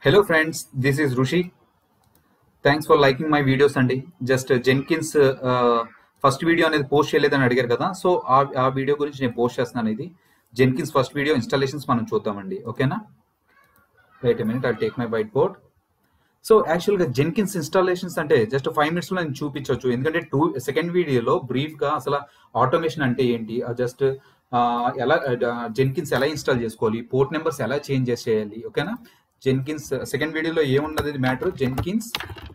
Hello friends this is Rushi thanks for liking my videos అండి just Jenkins first video అనేది post చేయలేదని అడిగారు కదా సో ఆ ఆ వీడియో గురించి నేను పోస్ట్ చేస్తున్నాను ఇది జెన్కిన్స్ ఫస్ట్ వీడియో ఇన్స్టాలేషన్స్ మనం చూద్దామండి ఓకేనా right minute I take my white board so యాక్చువల్గా జెన్కిన్స్ ఇన్స్టాలేషన్స్ అంటే జస్ట్ ఫైవ్ మినిట్స్లో నేను చూపించవచ్చు ఎందుకంటే టూ సెకండ్ వీడియోలో బ్రీఫ్గా అసలు ఆటోమేషన్ అంటే ఏంటి జస్ట్ ఎలా జెన్కిన్స్ ఎలా ఇన్స్టాల్ చేసుకోవాలి పోర్ట్ నెంబర్స్ ఎలా చేంజ్ చేసేయాలి ఓకేనా జెన్కిన్స్ సెకండ్ వీడియోలో ఏమున్నది మ్యాటర్ జెన్కిన్స్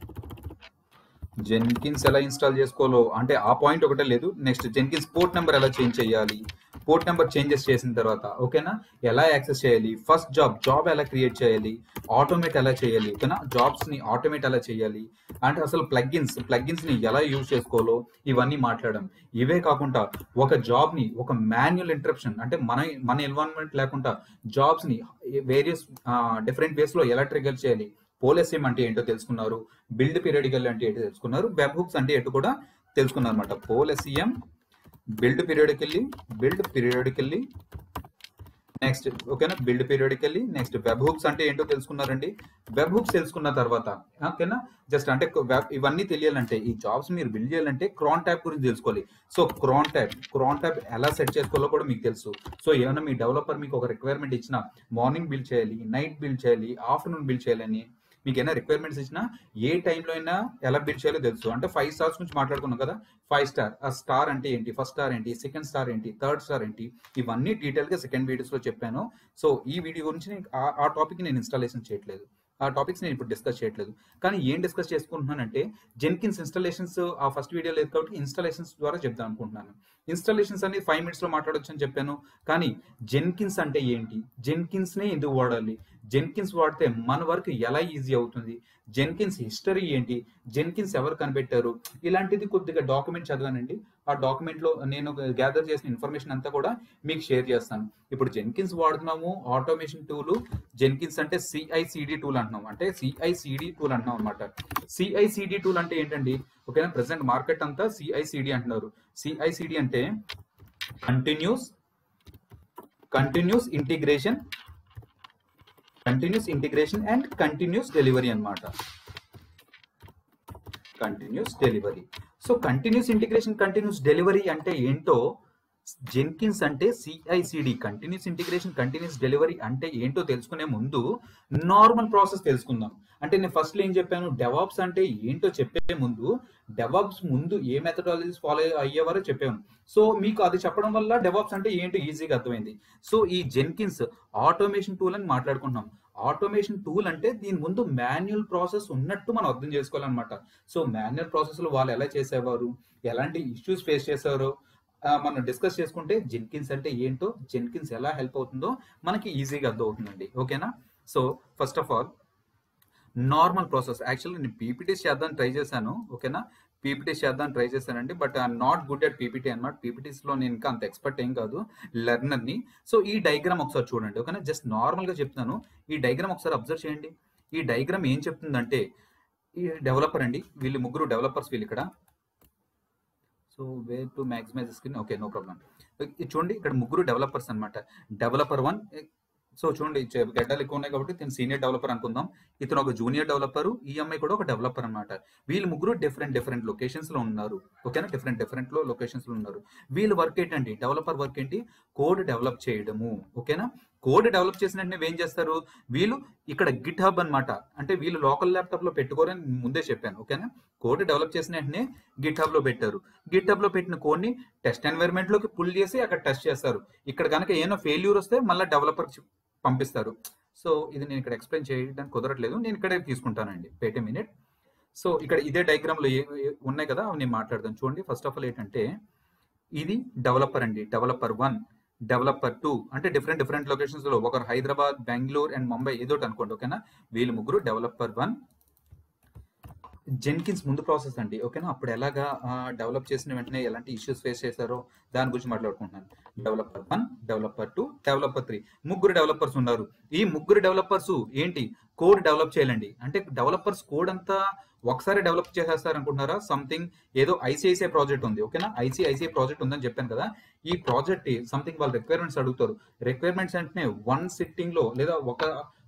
జెన్కిన్స్ ఎలా ఇన్స్టాల్ చేసుకోవాలో అంటే ఆ పాయింట్ ఒకటే లేదు నెక్స్ట్ జెన్కిన్స్ పోర్ట్ నెంబర్ ఎలా చేంజ్ చేయాలి పోర్ట్ నెంబర్ చేంజెస్ చేసిన తర్వాత ఓకేనా ఎలా యాక్సెస్ చేయాలి ఫస్ట్ జాబ్ జాబ్ ఎలా క్రియేట్ చేయాలి ఆటోమేట్ ఎలా చేయాలి ఓకేనా జాబ్స్ ని ఆటోమేట్ ఎలా చేయాలి అంటే అసలు ప్లగ్గిన్స్ ప్లగ్గిన్స్ ని ఎలా యూజ్ చేసుకోవాలో ఇవన్నీ మాట్లాడడం ఇవే కాకుండా ఒక జాబ్ ని ఒక మాన్యువల్ ఇంటరప్షన్ అంటే మన మన ఎన్వైరన్మెంట్ లేకుండా జాబ్స్ ని వేరియస్ డిఫరెంట్ వేస్ లో ఎలా ట్రిగర్ చేయాలి పోలెసియం అంటే ఏంటో తెలుసుకున్నారు బిల్డ్ పీరియడికల్ అంటే ఏంటో తెలుసుకున్నారు వెబ్ హుక్స్ అంటే ఏంటో కూడా తెలుసుకున్నారు అనమాట పోలెసియం build periodically build periodically next ఓకేనా build periodically next web hooks అంటే ఏంటో తెలుసుకున్నారండి వెబ్ హుక్స్ తెలుసుకున్న తర్వాత ఓకేనా జస్ట్ అంటే వెబ్ ఇవన్నీ తెలియాలంటే ఈ జాబ్స్ మీరు బిల్డ్ చేయాలంటే క్రాన్ ట్యాబ్ గురించి తెలుసుకోవాలి so crontab crontab ఎలా సెట్ చేసుకోవాలో కూడా మీకు తెలుసు సో ఏమైనా మీ డెవలపర్ మీకు ఒక రిక్వైర్మెంట్ ఇచ్చిన మార్నింగ్ బిల్డ్ చేయాలి నైట్ బిల్డ్ చేయాలి ఆఫ్టర్నూన్ బిల్డ్ చేయాలని మీకు ఏమైనా రిక్వైర్మెంట్స్ ఇచ్చినా ఏ టైంలో అయినా ఎలా బిల్డ్ చేయాలో తెలుసు అంటే ఫైవ్ స్టార్స్ గురించి మాట్లాడుకున్నాం కదా ఫైవ్ స్టార్ ఆ స్టార్ అంటే ఏంటి ఫస్ట్ స్టార్ ఏంటి సెకండ్ స్టార్ ఏంటి థర్డ్ స్టార్ ఏంటి ఇవన్నీ డీటెయిల్గా సెకండ్ వీడియోస్లో చెప్పాను సో ఈ వీడియో గురించి నేను ఆ టాపిక్ నేను ఇన్స్టాలేషన్ చేయట్లేదు ఆ టాపిక్స్ నేను ఇప్పుడు డిస్కస్ చేయట్లేదు కానీ ఏం డిస్కస్ చేసుకుంటున్నానంటే జెన్కిన్స్ ఇన్స్టాలేషన్స్ ఆ ఫస్ట్ వీడియో లేదు కాబట్టి ఇన్స్టాలేషన్స్ ద్వారా చెప్దాం అనుకుంటున్నాను ఇన్స్టాలేషన్స్ అనేది ఫైవ్ మినిట్స్లో మాట్లాడొచ్చు అని చెప్పాను కానీ జెన్కిన్స్ అంటే ఏంటి జెన్కిన్స్నే ఎందుకు వాడాలి జెన్కిన్స్ వాడితే మన వర్క్ ఎలా ఈజీ అవుతుంది జెన్కిన్స్ హిస్టరీ ఏంటి జెన్కిన్స్ ఎవరు కనిపెట్టారు ఇలాంటిది కొద్దిగా డాక్యుమెంట్ చదివానండి ఆ డాక్యుమెంట్లో నేను గ్యాదర్ చేసిన ఇన్ఫర్మేషన్ అంతా కూడా మీకు షేర్ చేస్తాను ఇప్పుడు జెన్కిన్స్ వాడుతున్నాము ఆటోమేషన్ టూల్ జెన్కిన్స్ అంటే సిఐసిడి టూల్ అంటున్నాం అంటే సిఐసిడి టూల్ అంటున్నాం అనమాట సిఐసిడి టూల్ అంటే ఏంటండి ఓకేనా ప్రెసెంట్ మార్కెట్ అంతా సిఐసిడి అంటున్నారు సిఐసిడి అంటే continuous continuous integration continuous integration and continuous delivery అనమాట continuous delivery so continuous integration continuous delivery అంటే ఏంటో జెన్కిన్స్ అంటే CICD continuous integration continuous delivery అంటే ఏంటో తెలుసుకునే ముందు నార్మల్ ప్రాసెస్ తెలుసుకుందాం అంటే నేను ఫస్ట్ ఏం చెప్పాను డెవాప్స్ అంటే ఏంటో చెప్పే ముందు డెవాప్స్ ముందు ఏ మెథడాలజీస్ ఫాలో అయ్యేవారో చెప్పాను సో మీకు అది చెప్పడం వల్ల డెవాప్స్ అంటే ఏంటో ఈజీగా అర్థమైంది సో ఈ జెన్కిన్స్ ఆటోమేషన్ టూల్ అని మాట్లాడుకుంటున్నాం ఆటోమేషన్ టూల్ అంటే దీని ముందు మాన్యువల్ ప్రాసెస్ ఉన్నట్టు మనం అర్థం చేసుకోవాలన్నమాట సో మాన్యువల్ ప్రాసెస్ లో వాళ్ళు ఎలా చేసేవారు ఎలాంటి ఇష్యూస్ ఫేస్ చేశారో మనం డిస్కస్ చేసుకుంటే జెన్కిన్స్ అంటే ఏంటో జెన్కిన్స్ ఎలా హెల్ప్ అవుతుందో మనకి ఈజీగా అర్థం అవుతుందండి ఓకేనా so first of all normal process actually నేను పీపీటీస్ చేద్దాం ట్రై చేశాను ఓకేనా పీపీటీస్ చేద్దాం ట్రై చేశానండి but I'm not good at PPT అనమాట పీపీటీస్లో నేను ఇంకా అంత ఎక్స్పర్ట్ ఏం కాదు లెర్నర్ని సో ఈ డైగ్రామ్ ఒకసారి చూడండి ఓకేనా జస్ట్ నార్మల్గా చెప్తాను ఈ డైగ్రామ్ ఒకసారి అబ్జర్వ్ చేయండి ఈ డైగ్రామ్ ఏం చెప్తుందంటే ఈ డెవలపర్ అండి వీళ్ళు ముగ్గురు డెవలపర్స్ వీళ్ళు ఇక్కడ so way to maximize screen okay no problem చూడండి ఇక్కడ ముగ్గురు డెవలపర్స్ అనమాట డెవలపర్ వన్ సో చూడండి గడ్డలు ఎక్కువ ఉన్నాయి కాబట్టి నేను సీనియర్ డెవలపర్ అనుకుందాం ఇతను ఒక జూనియర్ డెవలపర్ ఈ అమ్మాయి కూడా ఒక డెవలపర్ అనమాట వీళ్ళు ముగ్గురు డిఫరెంట్ డిఫరెంట్ లొకేషన్స్ లో ఉన్నారు ఓకేనా డిఫరెంట్ డిఫరెంట్ లో లొకేషన్స్ లో ఉన్నారు వీళ్ళ వర్క్ ఏంటండి డెవలపర్ వర్క్ ఏంటి కోడ్ డెవలప్ చేయడము ఓకేనా కోడ్ డెవలప్ చేసిన వెంటనే ఏం చేస్తారు వీళ్ళు ఇక్కడ గిట్ హబ్ అనమాట అంటే వీళ్ళు లోకల్ ల్యాప్టాప్ లో పెట్టుకోరని ముందే చెప్పాను ఓకేనా కోడ్ డెవలప్ చేసిన వెంటనే గిట్ హబ్ లో పెట్టారు గిట్ హబ్ లో పెట్టిన కోడ్ ని టెస్ట్ ఎన్వైర్మెంట్ లోకి పుల్ చేసి అక్కడ టెస్ట్ చేస్తారు ఇక్కడ కనుక ఏమైనా ఫెయిల్యూర్ వస్తే మళ్ళీ డెవలపర్ పంపిస్తారు సో ఇది నేను ఇక్కడ ఎక్స్ప్లెయిన్ చేయడానికి కుదరట్లేదు నేను ఇక్కడే తీసుకుంటానండి వెయిట్ ఏ మినిట్ సో ఇక్కడ ఇదే డయాగ్రామ్ లో ఉన్నాయి కదా అవి నేను మాట్లాడదాం చూడండి ఫస్ట్ ఆఫ్ ఆల్ ఏంటంటే ఇది డెవలపర్ అండి డెవలపర్ వన్ డెవలపర్ టూ అంటే డిఫరెంట్ డిఫరెంట్ లొకేషన్స్ లో ఒకరు హైదరాబాద్ బెంగళూరు అండ్ ముంబై ఏదో అనుకోండి ఓకేనా వీళ్ళు ముగ్గురు డెవలపర్ వన్ జెన్కిన్స్ ముందు ప్రాసెస్ అండి ఓకేనా అప్పుడు ఎలాగా డెవలప్ చేసిన వెంటనే ఎలాంటి ఇష్యూస్ ఫేస్ చేశారో దాని గురించి మాట్లాడుకుంటున్నాను developer one developer two developer three ముగ్గురు డెవలపర్స్ ఉన్నారు ఈ ముగ్గురు డెవలపర్స్ ఏంటి కోడ్ డెవలప్ చేయాలండి అంటే డెవలపర్స్ కోడ్ అంతా ఒకసారి డెవలప్ చేసేస్తారు అనుకుంటున్నారా సంథింగ్ ఏదో ఐసిఐసిఐ ప్రాజెక్ట్ ఉంది ఓకేనా ఐసిఐసిఐ ప్రాజెక్ట్ ఉందని చెప్పాను కదా ఈ ప్రాజెక్ట్ సంథింగ్ వాళ్ళ రిక్వైర్మెంట్స్ అడుగుతారు రిక్వైర్మెంట్స్ అంటే వన్ సిట్టింగ్ లో లేదా ఒక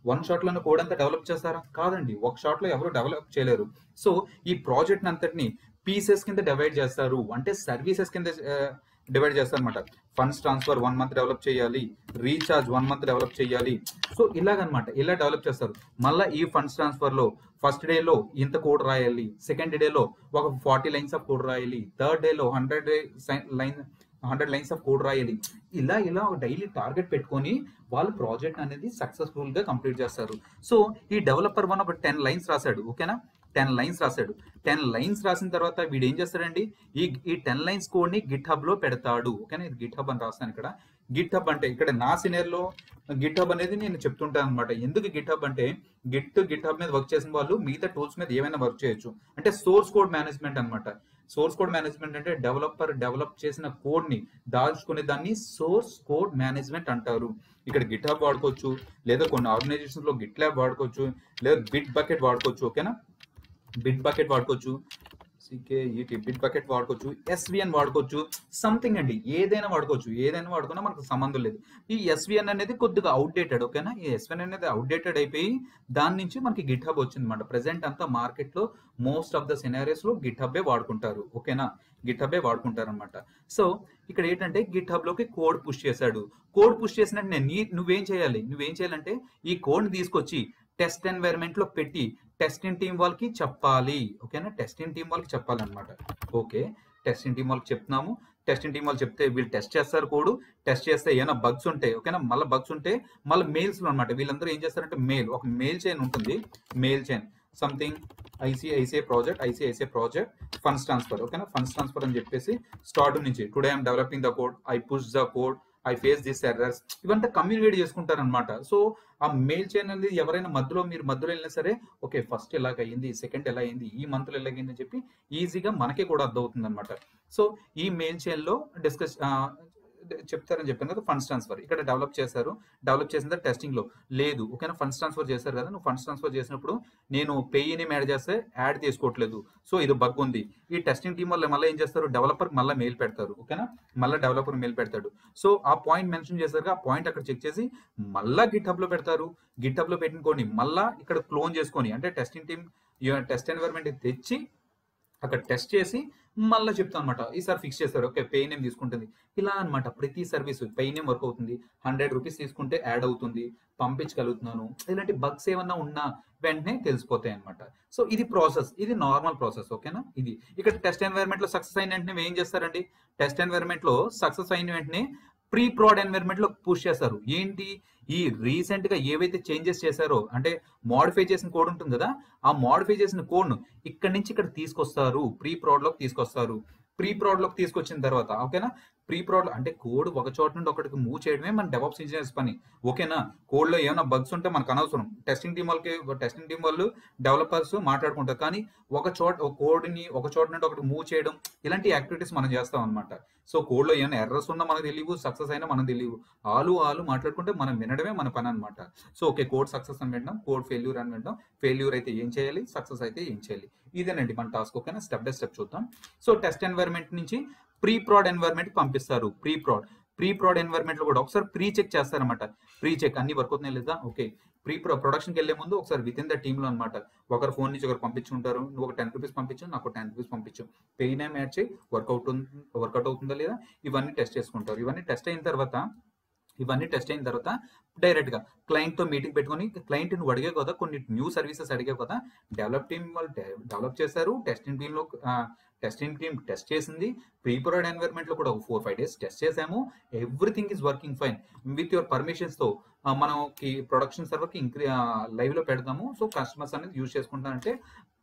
వన్ షాట్ లోనే కోడ్ అంతా డెవలప్ చేస్తారా కాదండి ఒక షాట్ లో ఎవరు డెవలప్ చేయలేరు సో ఈ ప్రాజెక్ట్ అంతటిని పీసెస్ కింద డివైడ్ చేస్తారు అంటే సర్వీసెస్ కింద డివైడ్ చేస్తారు అనమాట funds transfer one month develop చేయాలి రీఛార్జ్ వన్ మంత్ డెవలప్ చేయాలి సో ఇలాగనమాట ఇలా డెవలప్ చేస్తారు మళ్ళీ ఈ ఫండ్స్ ట్రాన్స్ఫర్ లో ఫస్ట్ డే లో ఇంత కోడ్ రాయాలి సెకండ్ డే లో ఒక ఫార్టీ లైన్స్ ఆఫ్ కోడ్ రాయాలి థర్డ్ డే లో hundred line hundred lines of code రాయాలి ఇలా ఇలా ఒక డైలీ టార్గెట్ పెట్టుకొని వాళ్ళు ప్రాజెక్ట్ అనేది సక్సెస్ఫుల్ గా కంప్లీట్ చేస్తారు సో ఈ డెవలపర్ వన్ ఒక టెన్ లైన్స్ రాశాడు ఓకేనా టెన్ లైన్స్ రాశాడు టెన్ లైన్స్ రాసిన తర్వాత వీడు ఏం చేస్తాడండి ఈ ఈ టెన్ లైన్స్ కోడ్ ని గిట్ హబ్ లో పెడతాడు ఓకేనా ఇది గిట్ హబ్ అని రాస్తాను ఇక్కడ గిట్ హబ్ అంటే ఇక్కడ నా సినియర్లో గిట్ హబ్ అనేది నేను చెప్తుంటాను అనమాట ఎందుకు గిట్ హబ్ అంటే గిట్ గిట్ హబ్ మీద వర్క్ చేసిన వాళ్ళు మిగతా టూల్స్ మీద ఏమైనా వర్క్ చేయొచ్చు అంటే సోర్స్ కోడ్ మేనేజ్మెంట్ అనమాట సోర్స్ కోడ్ మేనేజ్మెంట్ అంటే డెవలపర్ డెవలప్ చేసిన కోడ్ ని దాల్చుకునే దాన్ని సోర్స్ కోడ్ మేనేజ్మెంట్ అంటారు ఇక్కడ గిట్ హబ్ వాడుకోవచ్చు లేదా కొన్ని ఆర్గనైజేషన్స్ లో గిట్ ల్యాబ్ వాడుకోవచ్చు లేదా బిట్ బకెట్ వాడుకోవచ్చు ఓకేనా బిట్ బకెట్ వాడుకోవచ్చు సికే ఈటీ బిట్ బకెట్ వాడుకోవచ్చు ఎస్విఎన్ వాడుకోవచ్చు సంథింగ్ అండి ఏదైనా వాడుకోవచ్చు ఏదైనా వాడుకున్నా మనకు సంబంధం లేదు ఈ ఎస్విఎన్ అనేది కొద్దిగా అవుట్డేటెడ్ ఓకేనా ఈ ఎస్విఎన్ అనేది అవుట్డేటెడ్ అయిపోయి దాని నుంచి మనకి గిట్ హబ్ వచ్చింది అనమాట ప్రెసెంట్ అంతా మార్కెట్ లో మోస్ట్ ఆఫ్ ద సినారియస్ లో గిట్ హబ్బే వాడుకుంటారు ఓకేనా గిట్ హబ్బే వాడుకుంటారు అనమాట సో ఇక్కడ ఏంటంటే గిట్ హబ్ లోకి కోడ్ పుష్ చేశాడు కోడ్ పుష్ చేసినట్టు నీ నువ్వేం చేయాలి నువ్వేం చేయాలంటే ఈ కోడ్ ని తీసుకొచ్చి టెస్ట్ ఎన్వైరన్మెంట్ లో పెట్టి టెస్టింగ్ టీం వాళ్ళకి చెప్పాలి ఓకేనా టెస్టింగ్ టీం వాళ్ళకి చెప్పాలన్నమాట ఓకే టెస్టింగ్ టీం వాళ్ళకి చెప్తున్నాము టెస్టింగ్ టీం వాళ్ళు చెప్తే వీళ్ళు టెస్ట్ చేస్తారు కోడ్ టెస్ట్ చేస్తే ఏమైనా బగ్స్ ఉంటాయి ఓకేనా మళ్ళీ బగ్స్ ఉంటే మళ్ళీ మెయిల్స్ అనమాట వీళ్ళందరూ ఏం చేస్తారంటే మెయిల్ ఒక మెయిల్ చైన్ ఉంటుంది mail chain something ICICI project ICICI project funds transfer ఓకేనా ఫండ్స్ ట్రాన్స్ఫర్ అని చెప్పేసి స్టార్ట్ నుంచి today I'm developing the code I push the code I face this errors ఇవంతా కమ్యూనికేట్ చేసుకుంటారు అనమాట సో ఆ మెయిల్ చైన్ అనేది ఎవరైనా మధ్యలో మీరు మధ్యలో వెళ్ళినా సరే ఓకే ఫస్ట్ ఎలాగ అయ్యింది సెకండ్ ఎలా అయింది ఈ మంత్ లో ఎలాగైంది అని చెప్పి ఈజీగా మనకే కూడా అర్థమవుతుంది అనమాట సో ఈ మెయిల్ చైన్ లో డిస్కస్ చెప్తారని చెప్పాను కదా ఫండ్స్ ట్రాన్స్ఫర్ ఇక్కడ డెవలప్ చేశారు డెవలప్ చేసిన తర్వాత టెస్టింగ్ లో లేదు ఓకేనా ఫండ్స్ ట్రాన్స్ఫర్ చేశారు కదా నువ్వు ఫండ్స్ ట్రాన్స్ఫర్ చేసినప్పుడు నేను పేయిని యాడ్ చేస్తే యాడ్ తీసుకోవట్లేదు సో ఇది బగ్ ఉంది ఈ టెస్టింగ్ టీం వల్ల మళ్ళీ ఏం చేస్తారు డెవలపర్ మళ్ళీ మెయిల్ పెడతారు ఓకేనా మళ్ళీ డెవలపర్ మెయిల్ పెడతాడు సో ఆ పాయింట్ మెన్షన్ చేశారు ఆ పాయింట్ అక్కడ చెక్ చేసి మళ్ళా గిట్ హబ్ లో పెడతారు గిట్ హబ్ లో పెట్టుకొని మళ్ళా ఇక్కడ క్లోన్ చేసుకొని అంటే టెస్టింగ్ టీం టెస్ట్ ఎన్వైర్మెంట్ తెచ్చి అక్కడ టెస్ట్ చేసి మళ్ళీ చెప్తాను అనమాట ఈసారి ఫిక్స్ చేస్తారు ఓకే పే నేమ్ తీసుకుంటుంది ఇలా అనమాట ప్రతి సర్వీస్ పే నేమ్ వర్క్ అవుతుంది హండ్రెడ్ రూపీస్ తీసుకుంటే యాడ్ అవుతుంది పంపించగలుగుతున్నాను ఇలాంటి బగ్స్ ఏమన్నా ఉన్నా వెంటనే తెలిసిపోతాయి అనమాట సో ఇది ప్రాసెస్ ఇది నార్మల్ ప్రాసెస్ ఓకేనా ఇది ఇక్కడ టెస్ట్ ఎన్వైర్మెంట్ లో సక్సెస్ అయిన వెంటనే ఏం చేస్తారండి టెస్ట్ ఎన్వైర్మెంట్ లో సక్సెస్ అయిన వెంటనే ప్రీ ప్రాడ్ ఎన్వైర్మెంట్ లో పుష్ చేస్తారు ఏంటి ఈ రీసెంట్ గా ఏవైతే చేంజెస్ చేశారో అంటే మోడిఫై చేసిన కోడ్ ఉంటుంది కదా ఆ మోడిఫై చేసిన కోడ్ ను ఇక్కడ నుంచి ఇక్కడ తీసుకొస్తారు ప్రీ ప్రాడ్ లోకి తీసుకొస్తారు ప్రీ ప్రాడ్ లోకి తీసుకొచ్చిన తర్వాత ఓకేనా ప్రీ ప్రాడ్ అంటే కోడ్ ఒక చోట నుండి ఒకటికి మూవ్ చేయడమే మన డెవలప్స్ ఇంజనీర్స్ పని ఓకేనా కోడ్ లో ఏమైనా బగ్స్ ఉంటే మనకు అనవసరం టెస్టింగ్ టీం వాళ్ళకి టెస్టింగ్ టీం వాళ్ళు డెవలపర్స్ మాట్లాడుకుంటారు కానీ ఒక చోట ఒక కోడ్ ని ఒక చోట నుండి ఒకటి మూవ్ చేయడం ఇలాంటి యాక్టివిటీస్ మనం చేస్తాం అనమాట సో కోడ్ లో ఏమైనా ఎర్రర్స్ ఉన్నా మనకు తెలియవు సక్సెస్ అయినా మనకు తెలియవు ఆలు ఆలు మాట్లాడుకుంటే మనం వినడమే మన పని అనమాట సో ఓకే కోడ్ సక్సెస్ అని వింటాం కోడ్ ఫెయిల్యూర్ అని వింటాం ఫెయిల్యూర్ అయితే ఏం చేయాలి సక్సెస్ అయితే ఏం చేయాలి ఇదేనండి మన టాస్క్ ఓకేనా స్టెప్ బై స్టెప్ చూద్దాం సో టెస్ట్ ఎన్వైర్న్మెంట్ నుంచి ప్రీ ప్రాడ్ ఎన్వైర్న్మెంట్ పంపిస్తారు pre prod pre prod environment లో కూడా ఒకసారి ప్రీ చెక్ చేస్తారనమాట ప్రీ చెక్ అన్ని వర్క్ అవుతున్నాయి లేదా ఓకే ప్రీ ప్రో ప్రొడక్షన్కి వెళ్లే ముందు ఒకసారి విత్ ఇన్ ద టీమ్ లో అనమాట ఒకరు ఫోన్ నుంచి ఒకరు పంపించుంటారు నువ్వు ఒక టెన్ రూపీస్ పంపించు నాకు టెన్ రూపీస్ పంపించు పెయిన్ నేమ్ యాడ్ చేయి వర్కౌట్ వర్కౌట్ అవుతుందా లేదా ఇవన్నీ టెస్ట్ చేసుకుంటారు ఇవన్నీ టెస్ట్ అయిన తర్వాత ఇవన్నీ టెస్ట్ అయిన తర్వాత డైరెక్ట్ గా క్లయింట్ తో మీటింగ్ పెట్టుకొని క్లయింట్ నువ్వు అడిగే కదా కొన్ని న్యూ సర్వీసెస్ అడిగే కదా డెవలప్ టీమ్ వాళ్ళు డెవలప్ చేశారు టెస్టింగ్ టీమ్ లో టెస్టింగ్ టీమ్ టెస్ట్ చేసింది ప్రీ ప్రొడక్ట్ ఎన్వైర్మెంట్ లో కూడా ఒక ఫోర్ ఫైవ్ డేస్ టెస్ట్ చేసాము everything is working fine with your permissions తో ఆ, మనకి ప్రొడక్షన్ సర్వర్ కి ఇంక్రీ లైవ్ లో పెడతాము సో కస్టమర్స్ అనేది యూజ్ చేసుకుంటారంటే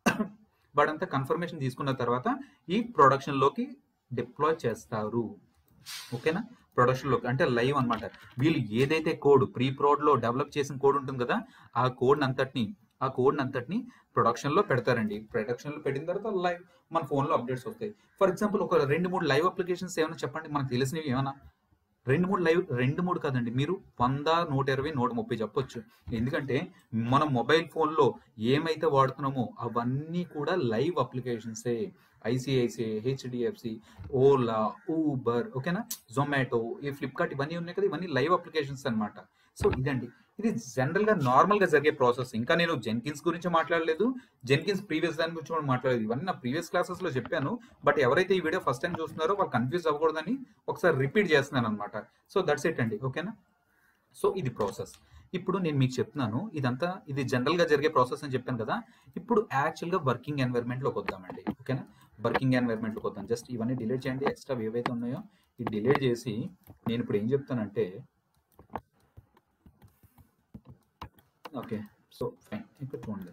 వాడంతా కన్ఫర్మేషన్ తీసుకున్న తర్వాత ఈ ప్రొడక్షన్ లోకి డిప్లాయ్ చేస్తారు ఓకేనా ప్రొడక్షన్ లోకి అంటే లైవ్ అన్నమాట వీళ్ళు ఏదైతే కోడ్ ప్రీ ప్రోడ్ లో డెవలప్ చేసిన కోడ్ ఉంటుంది కదా ఆ కోడ్ అంతటిని ఆ కోడ్ అంతటిని ప్రొడక్షన్ లో పెడతారండి ప్రొడక్షన్ లో పెట్టిన తర్వాత లైవ్ మన ఫోన్ లో అప్డేట్స్ వస్తాయి ఫర్ ఎగ్జాంపుల్ ఒక రెండు మూడు లైవ్ అప్లికేషన్స్ ఏమైనా చెప్పండి మనకు తెలిసినవి ఏమైనా రెండు మూడు లైవ్ రెండు మూడు కాదండి మీరు వంద నూట ఇరవై నూట ముప్పై చెప్పొచ్చు ఎందుకంటే మన మొబైల్ ఫోన్లో ఏమైతే వాడుతున్నామో అవన్నీ కూడా లైవ్ అప్లికేషన్సే ఐసిఐసిఐ హెచ్డిఎఫ్సి ఓలా ఊబర్ ఓకేనా జొమాటో ఈ ఫ్లిప్కార్ట్ ఇవన్నీ ఉన్నాయి కదా ఇవన్నీ లైవ్ అప్లికేషన్స్ అన్నమాట సో ఇదండి ఇది జనరల్ గా నార్మల్ గా జరిగే ప్రాసెస్ ఇంకా నేను జెన్కిన్స్ గురించి మాట్లాడలేదు జెన్కిన్స్ ప్రీవియస్ దాని గురించి కూడా మాట్లాడలేదు ఇవన్నీ నా ప్రీవియస్ క్లాసెస్ లో చెప్పాను బట్ ఎవరైతే ఈ వీడియో ఫస్ట్ టైం చూస్తున్నారో వాళ్ళు కన్ఫ్యూజ్ అవ్వకూడదని ఒకసారి రిపీట్ చేస్తున్నాను అనమాట సో దట్స్ ఇట్ అండి ఓకేనా సో ఇది ప్రాసెస్ ఇప్పుడు నేను మీకు చెప్తున్నాను ఇదంతా ఇది జనరల్ గా జరిగే ప్రాసెస్ అని చెప్పాను కదా ఇప్పుడు యాక్చువల్ గా వర్కింగ్ ఎన్వైర్న్మెంట్ లోకి వద్దామండి ఓకేనా వర్కింగ్ ఎన్వైర్న్మెంట్ లోకి వద్దాం జస్ట్ ఇవన్నీ డిలీట్ చేయండి ఎక్స్ట్రా ఏవైతే ఉన్నాయో ఇది డిలీట్ చేసి నేను ఇప్పుడు ఏం చెప్తానంటే ఓకే సో ఫైన్ ఇక్కడ చూడండి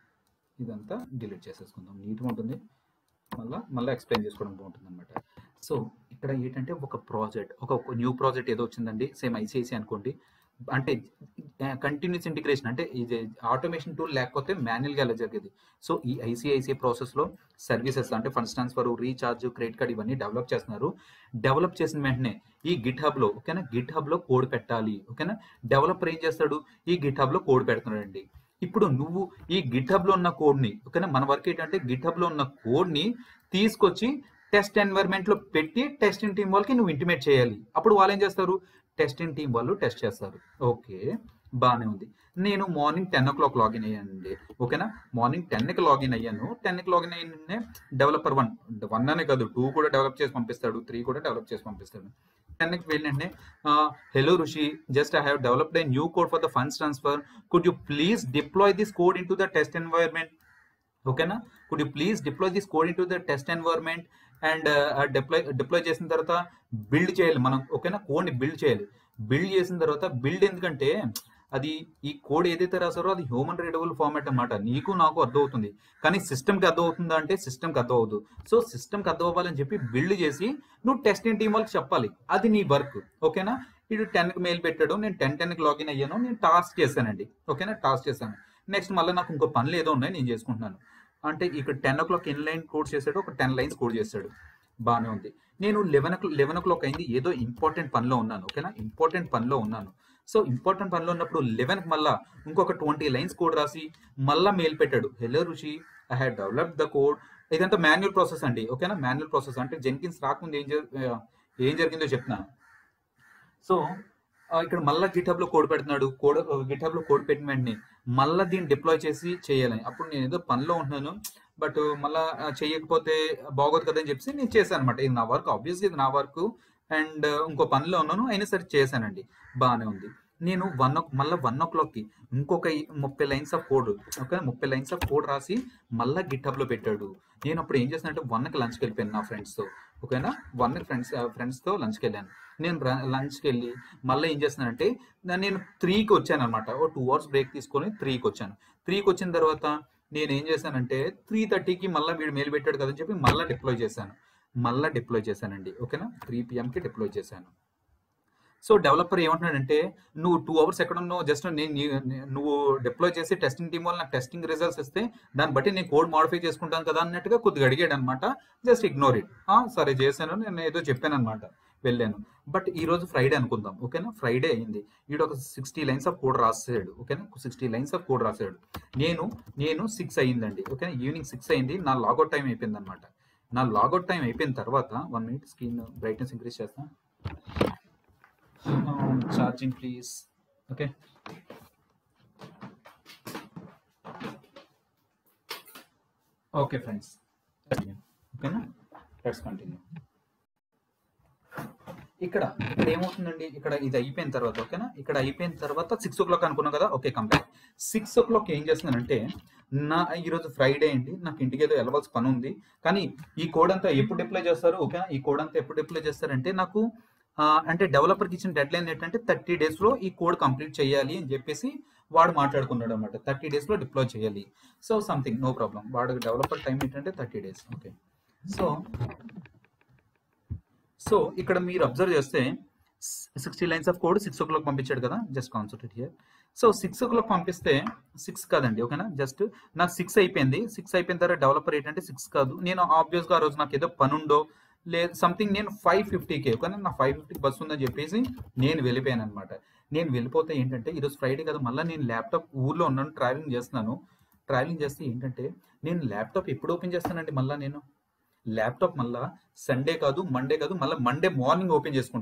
ఇదంతా డిలీట్ చేసేసుకుందాం నీట్గా ఉంటుంది మళ్ళీ మళ్ళీ ఎక్స్ప్లెయిన్ చేసుకోవడం బాగుంటుంది అనమాట సో ఇక్కడ ఏంటంటే ఒక ప్రాజెక్ట్ ఒక న్యూ ప్రాజెక్ట్ ఏదో వచ్చిందండి సేమ్ ఐసిఐసి అనుకోండి అంటే కంటిన్యూస్ ఇంటిగ్రేషన్ అంటే ఇది ఆటోమేషన్ టూల్ లేకపోతే మాన్యువల్గా ఎలా జరిగేది సో ఈ ఐసిఐసిఐ ప్రాసెస్లో సర్వీసెస్ అంటే funds transfer recharge credit card ఇవన్నీ డెవలప్ చేస్తున్నారు డెవలప్ చేసిన వెంటనే ఈ గిట్ హబ్లో ఓకేనా గిట్ హబ్లో కోడ్ పెట్టాలి ఓకేనా డెవలపర్ ఏం చేస్తాడు ఈ గిట్ హబ్లో కోడ్ పెడుతున్నాడండి ఇప్పుడు నువ్వు ఈ గిట్ హబ్లో ఉన్న కోడ్ని ఓకేనా మన వర్క్ ఏంటంటే గిట్ హబ్లో ఉన్న కోడ్ని తీసుకొచ్చి టెస్ట్ ఎన్వైర్న్మెంట్ లో పెట్టి టెస్టింగ్ టీం వాళ్ళకి నువ్వు ఇంటిమేట్ చేయాలి అప్పుడు వాళ్ళు ఏం చేస్తారు టెస్టింగ్ టీం వాళ్ళు టెస్ట్ చేస్తారు ఓకే బాగానే ఉంది నేను morning ten o'clock login అయ్యానండి ఓకేనా మార్నింగ్ టెన్కి లాగిన్ అయ్యాను టెన్కి లాగిన్ అయ్యానే డెవలపర్ వన్ వన్ అనే కాదు టూ కూడా డెవలప్ చేసి పంపిస్తాడు త్రీ కూడా డెవలప్ చేసి పంపిస్తాడు టెన్కి వెళ్ళినట్టే hello Rushi just I have developed a new code for the funds transfer could you please deploy this code in to the test environment ఓకేనా could you please deploy this code in to the test environment and deploy deploy చేసిన తర్వాత build చేయాలి మనం ఓకేనా కోడ్ని build చేయాలి build చేసిన తర్వాత బిల్డ్ ఎందుకంటే అది ఈ కోడ్ ఏదైతే రాసారో అది హ్యూమన్ రీడబుల్ ఫార్మాట్ అన్నమాట నీకు నాకు అర్థమవుతుంది కానీ సిస్టమ్కి అర్థం అవుతుందా అంటే సిస్టమ్కి అర్థం అవ్వదు సో సిస్టమ్కి అర్థం అవ్వాలని చెప్పి బిల్డ్ చేసి నువ్వు టెస్టింగ్ టీం వాళ్ళకి చెప్పాలి అది నీ వర్క్ ఓకేనా ఇటు టెన్కి మెయిల్ పెట్టాడు నేను టెన్ టెన్కి లాగిన్ అయ్యాను నేను టాస్క్ చేశానండి ఓకేనా టాస్క్ చేశాను నెక్స్ట్ మళ్ళీ నాకు ఇంకో పనులు ఏదో ఉన్నాయి నేను చేసుకుంటున్నాను అంటే ఇక్కడ టెన్ ఓ క్లాక్ ఎన్ లైన్ కోడ్ చేశాడు ఒక టెన్ లైన్స్ కోడ్ చేశాడు బాగానే ఉంది నేను లెవెన్ లెవెన్ ఓ క్లాక్ అయింది ఏదో ఇంపార్టెంట్ పనిలో ఉన్నాను ఓకేనా ఇంపార్టెంట్ పనిలో ఉన్నాను సో ఇంపార్టెంట్ పనిలో ఉన్నప్పుడు లెవెన్కి మళ్ళా ఇంకొక ట్వంటీ లైన్స్ కోడ్ రాసి మళ్ళా మెయిల్ పెట్టాడు hello Rushi I had develop the code ఇదంతా మాన్యువల్ ప్రాసెస్ అండి ఓకేనా మాన్యువల్ ప్రాసెస్ అంటే జెన్కిన్స్ రాకముందు ఏం ఏం జరిగిందో చెప్తున్నా సో ఇక్కడ మళ్ళీ గిటబ్ లో కోడ్ పెడుతున్నాడు కోడ్ గిటబ్ లో కోడ్ పెట్టిన వెంటనే మళ్ళీ దీన్ని డిప్లాయ్ చేసి చేయాలని అప్పుడు నేను ఏదో పనిలో ఉంటున్నాను బట్ మళ్ళా చేయకపోతే బాగోదు కదా అని చెప్పి నేను చేశాను అనమాట ఇది నా వర్క్ ఆబ్వియస్గా ఇది నా వర్క్ అండ్ ఇంకో పనిలో ఉన్నాను అయినా సరే చేశానండి బాగానే ఉంది నేను వన్ ఓ మళ్ళీ వన్ ఓ క్లాక్కి ఇంకొక ముప్పై లైన్స్ ఆఫ్ కోడ్ ఓకే ముప్పై లైన్స్ ఆఫ్ కోడ్ రాసి మళ్ళీ గిట్టబ్లో పెట్టాడు నేను అప్పుడు ఏం చేశానంటే వన్కి లంచ్కి వెళ్ళిపోయాను నా ఫ్రెండ్స్తో ఓకేనా వన్ ఫ్రెండ్స్ ఫ్రెండ్స్తో లంచ్కి వెళ్ళాను నేను లంచ్కి వెళ్ళి మళ్ళీ ఏం చేస్తున్నానంటే నేను త్రీకి వచ్చాను అనమాట ఓ టూ అవర్స్ బ్రేక్ తీసుకొని త్రీకి వచ్చాను త్రీకి వచ్చిన తర్వాత నేను ఏం చేశానంటే త్రీ థర్టీకి మళ్ళీ వీడు మెయిల్ పెట్టాడు కదని చెప్పి మళ్ళీ డిప్లాయ్ చేశాను మళ్ళీ డిప్లాయ్ చేశానండి ఓకేనా త్రీ పిఎంకి డిప్లాయ్ చేశాను సో డెవలపర్ ఏమంటున్నాడంటే నువ్వు టూ అవర్స్ ఎక్కడ ఉన్నావు జస్ట్ నేను నువ్వు డిప్లాయ్ చేసి టెస్టింగ్ టీం వల్ల నాకు టెస్టింగ్ రిజల్ట్స్ ఇస్తే దాన్ని బట్టి నేను కోడ్ మాడిఫై చేసుకుంటాను కదా అన్నట్టుగా కొద్దిగా అడిగాడు అనమాట జస్ట్ ఇగ్నోర్ ఇట్ సరే చేశాను నేను ఏదో చెప్పాను అనమాట వెళ్ళాను బట్ ఈ రోజు ఫ్రైడే అనుకుందాం ఓకేనా ఫ్రైడే అయింది వీడు ఒక సిక్స్టీ లైన్స్ ఆఫ్ కోడ్ రాసాడు ఓకేనా సిక్స్టీ లైన్స్ ఆఫ్ కోడ్ రాసాడు నేను నేను సిక్స్ అయ్యిందండి ఓకేనా ఈవినింగ్ సిక్స్ అయింది నా లాగౌట్ టైం అయిపోయింది అనమాట నా లాగౌట్ టైం అయిపోయిన తర్వాత one minute screen brightness increase చేస్తా charging please okay okay friends ఓకేనా లెట్స్ కంటిన్యూ ఇక్కడ ఇక్కడ ఏమవుతుందండి ఇక్కడ ఇది అయిపోయిన తర్వాత ఓకేనా ఇక్కడ అయిపోయిన తర్వాత సిక్స్ ఓ క్లాక్ అనుకున్నాం కదా okay complete six o'clock ఏం చేస్తున్నానంటే నా ఈరోజు ఫ్రైడే అండి నాకు ఇంటికి ఏదో వెళ్ళవలసి పని ఉంది కానీ ఈ కోడ్ అంతా ఎప్పుడు డిప్లై చేస్తారు ఓకేనా ఈ కోడ్ అంతా ఎప్పుడు డిప్లై చేస్తారంటే నాకు అంటే డెవలపర్కి ఇచ్చిన డెడ్ లైన్ ఏంటంటే థర్టీ డేస్లో ఈ కోడ్ కంప్లీట్ చేయాలి అని చెప్పేసి వాడు మాట్లాడుకున్నాడు అనమాట థర్టీ డేస్లో డిప్లాయ్ చేయాలి సో సంథింగ్ నో ప్రాబ్లం వాడు డెవలపర్ టైం ఏంటంటే thirty days okay so so ఇక్కడ మీరు అబ్జర్వ్ చేస్తే sixty lines of code six o'clock పంపించాడు కదా just concentrate here so six o'clock పంపిస్తే సిక్స్ కాదండి ఓకేనా జస్ట్ నాకు సిక్స్ అయిపోయింది సిక్స్ అయిపోయిన తర్వాత డెవలపర్ ఏంటంటే సిక్స్ కాదు నేను ఆబ్వియస్గా ఆ రోజు నాకు ఏదో పని ఉండో లేదు సంథింగ్ నేను ఫైవ్ ఫిఫ్టీకి ఓకేనా నా ఫైవ్ ఫిఫ్టీకి బస్సు ఉందని చెప్పేసి నేను వెళ్ళిపోయాను అనమాట నేను వెళ్ళిపోతే ఏంటంటే ఈరోజు ఫ్రైడే కదా మళ్ళీ నేను ల్యాప్టాప్ ఊర్లో ఉన్నాను ట్రావెలింగ్ చేస్తున్నాను ట్రావెలింగ్ చేస్తే ఏంటంటే నేను ల్యాప్టాప్ ఎప్పుడు ఓపెన్ చేస్తానండి మళ్ళీ నేను ల్యాప్టాప్ మళ్ళా సండే కాదు మండే కాదు మళ్ళీ మండే మార్నింగ్ ఓపెన్ చేసుకుంటా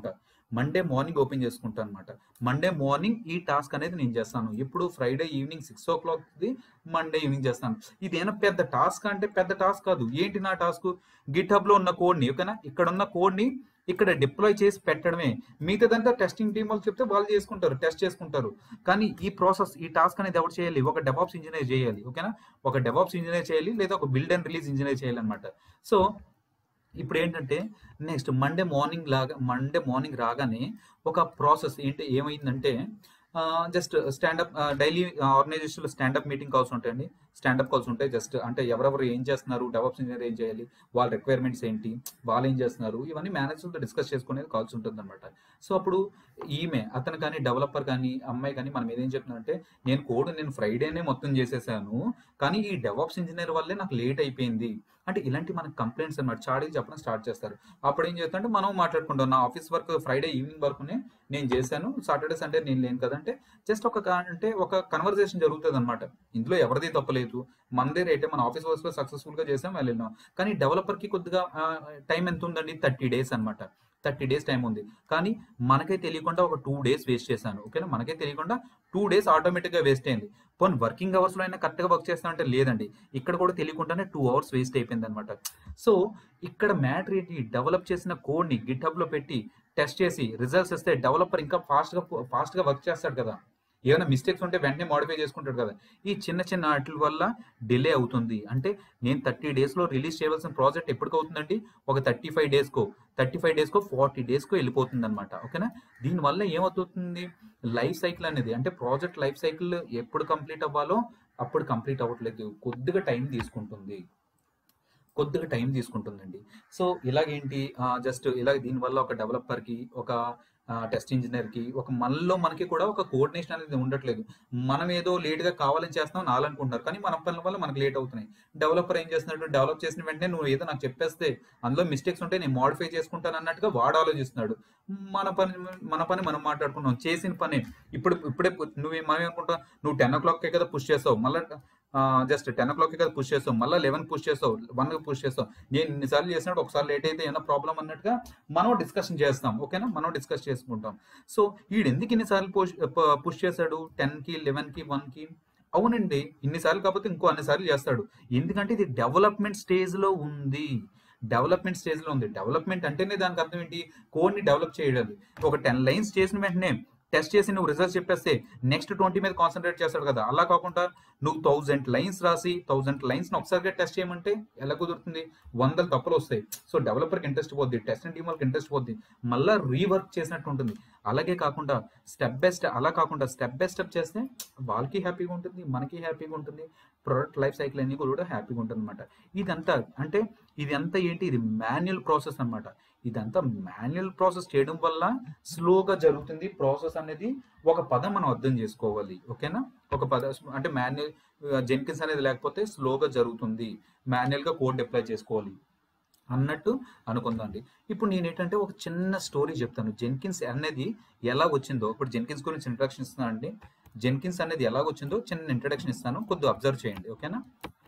మండే మార్నింగ్ ఓపెన్ చేసుకుంటాను అనమాట మండే మార్నింగ్ ఈ టాస్క్ అనేది నేను చేస్తాను ఇప్పుడు ఫ్రైడే ఈవినింగ్ సిక్స్ ఓ క్లాక్ది మండే ఈవినింగ్ చేస్తాను ఇదేనా పెద్ద టాస్క్ అంటే పెద్ద టాస్క్ కాదు ఏంటి నా టాస్క్ గిట్ హబ్ లో ఉన్న కోడ్ని ఓకేనా ఇక్కడ ఉన్న కోడ్ని ఇక్కడ డిప్లాయ్ చేసి పెట్టడమే మిగతాదంతా టెస్టింగ్ టీం వాళ్ళు చెప్తే వాళ్ళు చేసుకుంటారు టెస్ట్ చేసుకుంటారు కానీ ఈ ప్రాసెస్ ఈ టాస్క్ అనేది ఎవరు చేయాలి ఒక డెవాప్స్ ఇంజనీర్ చేయాలి ఓకేనా ఒక డెవాప్స్ ఇంజనీర్ చేయాలి లేదా ఒక బిల్డ్ అండ్ రిలీజ్ ఇంజనీర్ చేయాలి అనమాట సో ఇప్పుడు ఏంటంటే నెక్స్ట్ మండే మార్నింగ్ లాగా మండే మార్నింగ్ రాగానే ఒక ప్రాసెస్ ఏంటి ఏమైందంటే జస్ట్ స్టాండప్ డైలీ ఆర్గనైజేషన్లో స్టాండప్ మీటింగ్ కాల్స్ ఉంటాయండి స్టాండప్ కాల్స్ ఉంటాయి జస్ట్ అంటే ఎవరెవరు ఏం చేస్తున్నారు డెవలప్స్ ఇంజనీర్ ఏం చేయాలి వాళ్ళ రిక్వైర్మెంట్స్ ఏంటి వాళ్ళు ఏం చేస్తున్నారు ఇవన్నీ మేనేజర్తో డిస్కస్ చేసుకునేది కాల్స్ ఉంటుంది అనమాట సో అప్పుడు ఈమె అతను కానీ డెవలపర్ కానీ అమ్మాయి కానీ మనం ఏదేం చెప్తున్నారంటే నేను కోడ్ నేను ఫ్రైడేనే మొత్తం చేసేసాను కానీ ఈ డెవాప్స్ ఇంజనీర్ వల్లే నాకు లేట్ అయిపోయింది అంటే ఇలాంటి మనకి కంప్లైంట్స్ అనమాట చాడీలు చెప్పడం స్టార్ట్ చేస్తారు అప్పుడు ఏం చేస్తారంటే మనం మాట్లాడుకుంటాం నా ఆఫీస్ వర్క్ ఫ్రైడే ఈవినింగ్ వరకునే నేను చేశాను సాటర్డే సండే నేను లేను కదంటే జస్ట్ ఒక కా- అంటే ఒక కన్వర్సేషన్ జరుగుతుంది అనమాట ఇందులో ఎవరిది తప్పలేదు మనదే రేటే మన ఆఫీస్ వర్క్స్ లో సక్సెస్ఫుల్ గా చేసాం వెళ్ళినాం కానీ డెవలపర్ కి కొద్దిగా టైం ఎంత ఉందండి థర్టీ డేస్ అన్నమాట థర్టీ డేస్ టైం ఉంది కానీ మనకే తెలియకుండా ఒక టూ డేస్ వేస్ట్ చేశాను ఓకేనా మనకే తెలియకుండా టూ డేస్ ఆటోమేటిక్ గా వేస్ట్ అయింది పోనీ వర్కింగ్ అవర్స్ లో అయినా కరెక్ట్ గా వర్క్ చేస్తానంటే లేదండి ఇక్కడ కూడా తెలియకుండానే టూ అవర్స్ వేస్ట్ అయిపోయింది అనమాట సో ఇక్కడ మ్యాటర్ ఏంటి డెవలప్ చేసిన కోడ్ ని గిట్ హబ్ లో పెట్టి టెస్ట్ చేసి రిజల్ట్స్ ఇస్తే డెవలపర్ ఇంకా ఫాస్ట్ గా ఫాస్ట్ గా వర్క్ చేస్తాడు కదా ఏమైనా మిస్టేక్స్ ఉంటే వెంటనే మాడిఫై చేసుకుంటాడు కదా ఈ చిన్న చిన్న వాటి వల్ల డిలే అవుతుంది అంటే నేను థర్టీ డేస్లో రిలీజ్ చేయవలసిన ప్రాజెక్ట్ ఎప్పటికి అవుతుందండి ఒక థర్టీ ఫైవ్ డేస్కో థర్టీ ఫైవ్ డేస్కో ఫార్టీ డేస్కో వెళ్ళిపోతుంది అనమాట ఓకేనా దీనివల్ల ఏమవుతుంది లైఫ్ సైకిల్ అనేది అంటే ప్రాజెక్ట్ లైఫ్ సైకిల్ ఎప్పుడు కంప్లీట్ అవ్వాలో అప్పుడు కంప్లీట్ అవ్వట్లేదు కొద్దిగా టైం తీసుకుంటుంది కొద్దిగా టైం తీసుకుంటుందండి సో ఇలాగేంటి జస్ట్ ఇలాగ దీనివల్ల ఒక డెవలపర్కి ఒక టెస్ట్ ఇంజనీర్కి ఒక మనలో మనకి కూడా ఒక కోఆర్డినేషన్ అనేది ఉండట్లేదు మనం ఏదో లేట్గా కావాలని చేస్తున్నాం అని అనుకుంటున్నారు కానీ మన పనుల వల్ల మనకు లేట్ అవుతున్నాయి డెవలపర్ ఏం చేస్తున్నాడు డెవలప్ చేసిన వెంటనే నువ్వు ఏదో నాకు చెప్పేస్తే అందులో మిస్టేక్స్ ఉంటే నేను మాడిఫై చేసుకుంటాను అన్నట్టుగా వాడు ఆలోచిస్తున్నాడు మన పని మన పని మనం మాట్లాడుకున్నాం చేసిన పని ఇప్పుడు ఇప్పుడే నువ్వు మనం ఏమనుకుంటావు నువ్వు టెన్ ఓ క్లాక్కే కదా పుష్ చేస్తావు మళ్ళీ జస్ట్ టెన్ ఓ క్లాక్ కదా పుష్ చేస్తావు మళ్ళీ లెవెన్ పుష్ చేస్తావు వన్ పుష్ చేస్తావు నేను ఇన్నిసార్లు చేసినట్టు ఒకసారి లేట్ అయితే ఏమైనా ప్రాబ్లం అన్నట్టుగా మనం డిస్కషన్ చేస్తాం ఓకేనా మనం డిస్కస్ చేసుకుంటాం సో వీడు ఎందుకు ఇన్నిసార్లు పుష్ పుష్ చేశాడు టెన్కి లెవెన్కి వన్కి అవునండి ఇన్నిసార్లు కాకపోతే ఇంకో అన్నిసార్లు చేస్తాడు ఎందుకంటే ఇది డెవలప్మెంట్ స్టేజ్లో ఉంది డెవలప్మెంట్ స్టేజ్లో ఉంది డెవలప్మెంట్ అంటేనే దానికి అర్థం ఏంటి కోడ్ని డెవలప్ చేయడం ఒక టెన్ లైన్స్ చేసిన వెంటనే టెస్ట్ చేసి నువ్వు రిజల్ట్స్ చెప్పేస్తే నెక్స్ట్ ట్వంటీ మీద కాన్సన్ట్రేట్ చేస్తాడు కదా అలా కాకుండా నువ్వు థౌజండ్ లైన్స్ రాసి థౌజండ్ లైన్స్ ఒకసారిగా టెస్ట్ చేయమంటే ఎలా కుదురుతుంది వందల తప్పులు వస్తాయి సో డెవలపర్కి ఇంట్రెస్ట్ పోద్ది టెస్ట్ టీమ్ వాళ్ళకి ఇంట్రెస్ట్ పోద్ది మళ్ళీ రీవర్క్ చేసినట్టు ఉంటుంది అలాగే కాకుండా స్టెప్ బై స్టెప్ అలా కాకుండా స్టెప్ బై స్టెప్ చేస్తే వాళ్ళకి హ్యాపీగా ఉంటుంది మనకి హ్యాపీగా ఉంటుంది ప్రొడక్ట్ లైఫ్ సైకిల్ అన్ని కూడా హ్యాపీగా ఉంటుంది అనమాట ఇదంతా అంటే ఇది అంతా ఏంటి ఇది మాన్యువల్ ప్రాసెస్ అన్నమాట ఇదంతా మాన్యువల్ ప్రాసెస్ చేయడం వల్ల స్లోగా జరుగుతుంది ప్రాసెస్ అనేది ఒక పదం మనం అర్థం చేసుకోవాలి ఓకేనా ఒక పద అంటే మాన్యువల్ జెన్కిన్స్ అనేది లేకపోతే స్లోగా జరుగుతుంది మాన్యువల్గా కోడ్ డిప్లై చేసుకోవాలి అన్నట్టు అనుకుందాండి ఇప్పుడు నేను ఏంటంటే ఒక చిన్న స్టోరీ చెప్తాను జెన్కిన్స్ అనేది ఎలా వచ్చిందో ఇప్పుడు జెన్కిన్స్ గురించి ఇంట్రడక్షన్ ఇస్తున్నాను అండి జెన్కిన్స్ అనేది ఎలా వచ్చిందో చిన్న ఇంట్రడక్షన్ ఇస్తాను కొద్దిగా అబ్జర్వ్ చేయండి ఓకేనా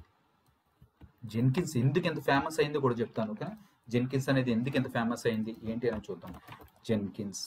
జెన్కిన్స్ ఎందుకు ఎంత ఫేమస్ అయిందో కూడా చెప్తాను ఓకేనా జెన్కిన్స్ అనేది ఎందుకు ఎంత ఫేమస్ అయింది ఏంటి అని చూద్దాం జెన్కిన్స్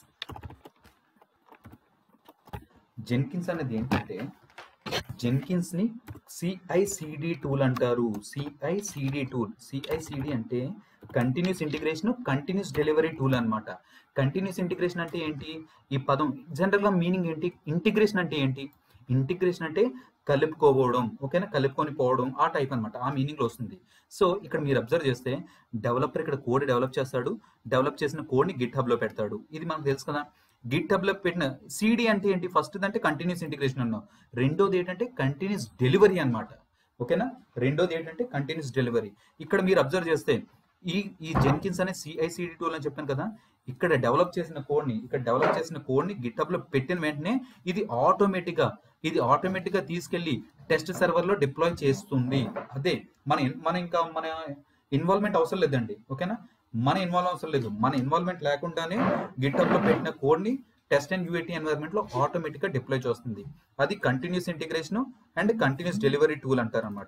జెన్కిన్స్ అనేది ఏంటంటే జెన్కిన్స్ ని సిఐసిడి టూల్ అంటారు సిఐసిడి టూల్ సిఐసిడి అంటే continuous integration continuous delivery tool అన్నమాట కంటిన్యూస్ ఇంటిగ్రేషన్ అంటే ఏంటి ఈ పదం జనరల్ గా మీనింగ్ ఏంటి ఇంటిగ్రేషన్ అంటే ఏంటి ఇంటిగ్రేషన్ అంటే కలుపుకోవడం ఓకేనా కలుపుకొని పోవడం ఆ టైప్ అన్నమాట ఆ మీనింగ్ లో వస్తుంది సో ఇక్కడ మీరు అబ్జర్వ్ చేస్తే డెవలపర్ ఇక్కడ కోడ్ డెవలప్ చేస్తాడు డెవలప్ చేసిన కోడ్ ని గిట్ హబ్ లో పెడతాడు ఇది మనకు తెలుసు కదా గిట్ హబ్ లో పెట్టిన సిడి అంటే ఏంటి ఫస్ట్ అంటే కంటిన్యూస్ ఇంటిగ్రేషన్ అన్నాం రెండోది ఏంటంటే కంటిన్యూస్ డెలివరీ అన్నమాట ఓకేనా రెండోది ఏంటంటే కంటిన్యూస్ డెలివరీ ఇక్కడ మీరు అబ్జర్వ్ చేస్తే ఈ ఈ జెన్కిన్స్ అనే సిఐసిడి టూల్ అని చెప్పాను కదా ఇక్కడ డెవలప్ చేసిన కోడ్ ని ఇక్కడ డెవలప్ చేసిన కోడ్ ని గిట్ హబ్ లో పెట్టిన వెంటనే ఇది ఆటోమేటిక్ గా ఇది ఆటోమేటిక్ గా తీసుకెళ్లి టెస్ట్ సర్వర్ లో డిప్లాయ్ చేస్తుంది అదే మన మన ఇంకా మన ఇన్వాల్వ్మెంట్ అవసరం లేదండి ఓకేనా మన ఇన్వాల్వ్ అవసరం లేదు మన ఇన్వాల్వ్మెంట్ లేకుండానే గిట్ హబ్ లో పెట్టిన కోడ్ ని టెస్ట్ అండ్ యూఐటీ ఎన్వైర్న్మెంట్ లో ఆటోమేటిక్ గా డిప్లాయ్ చేస్తుంది అది continuous integration and continuous delivery tool అంటారు అనమాట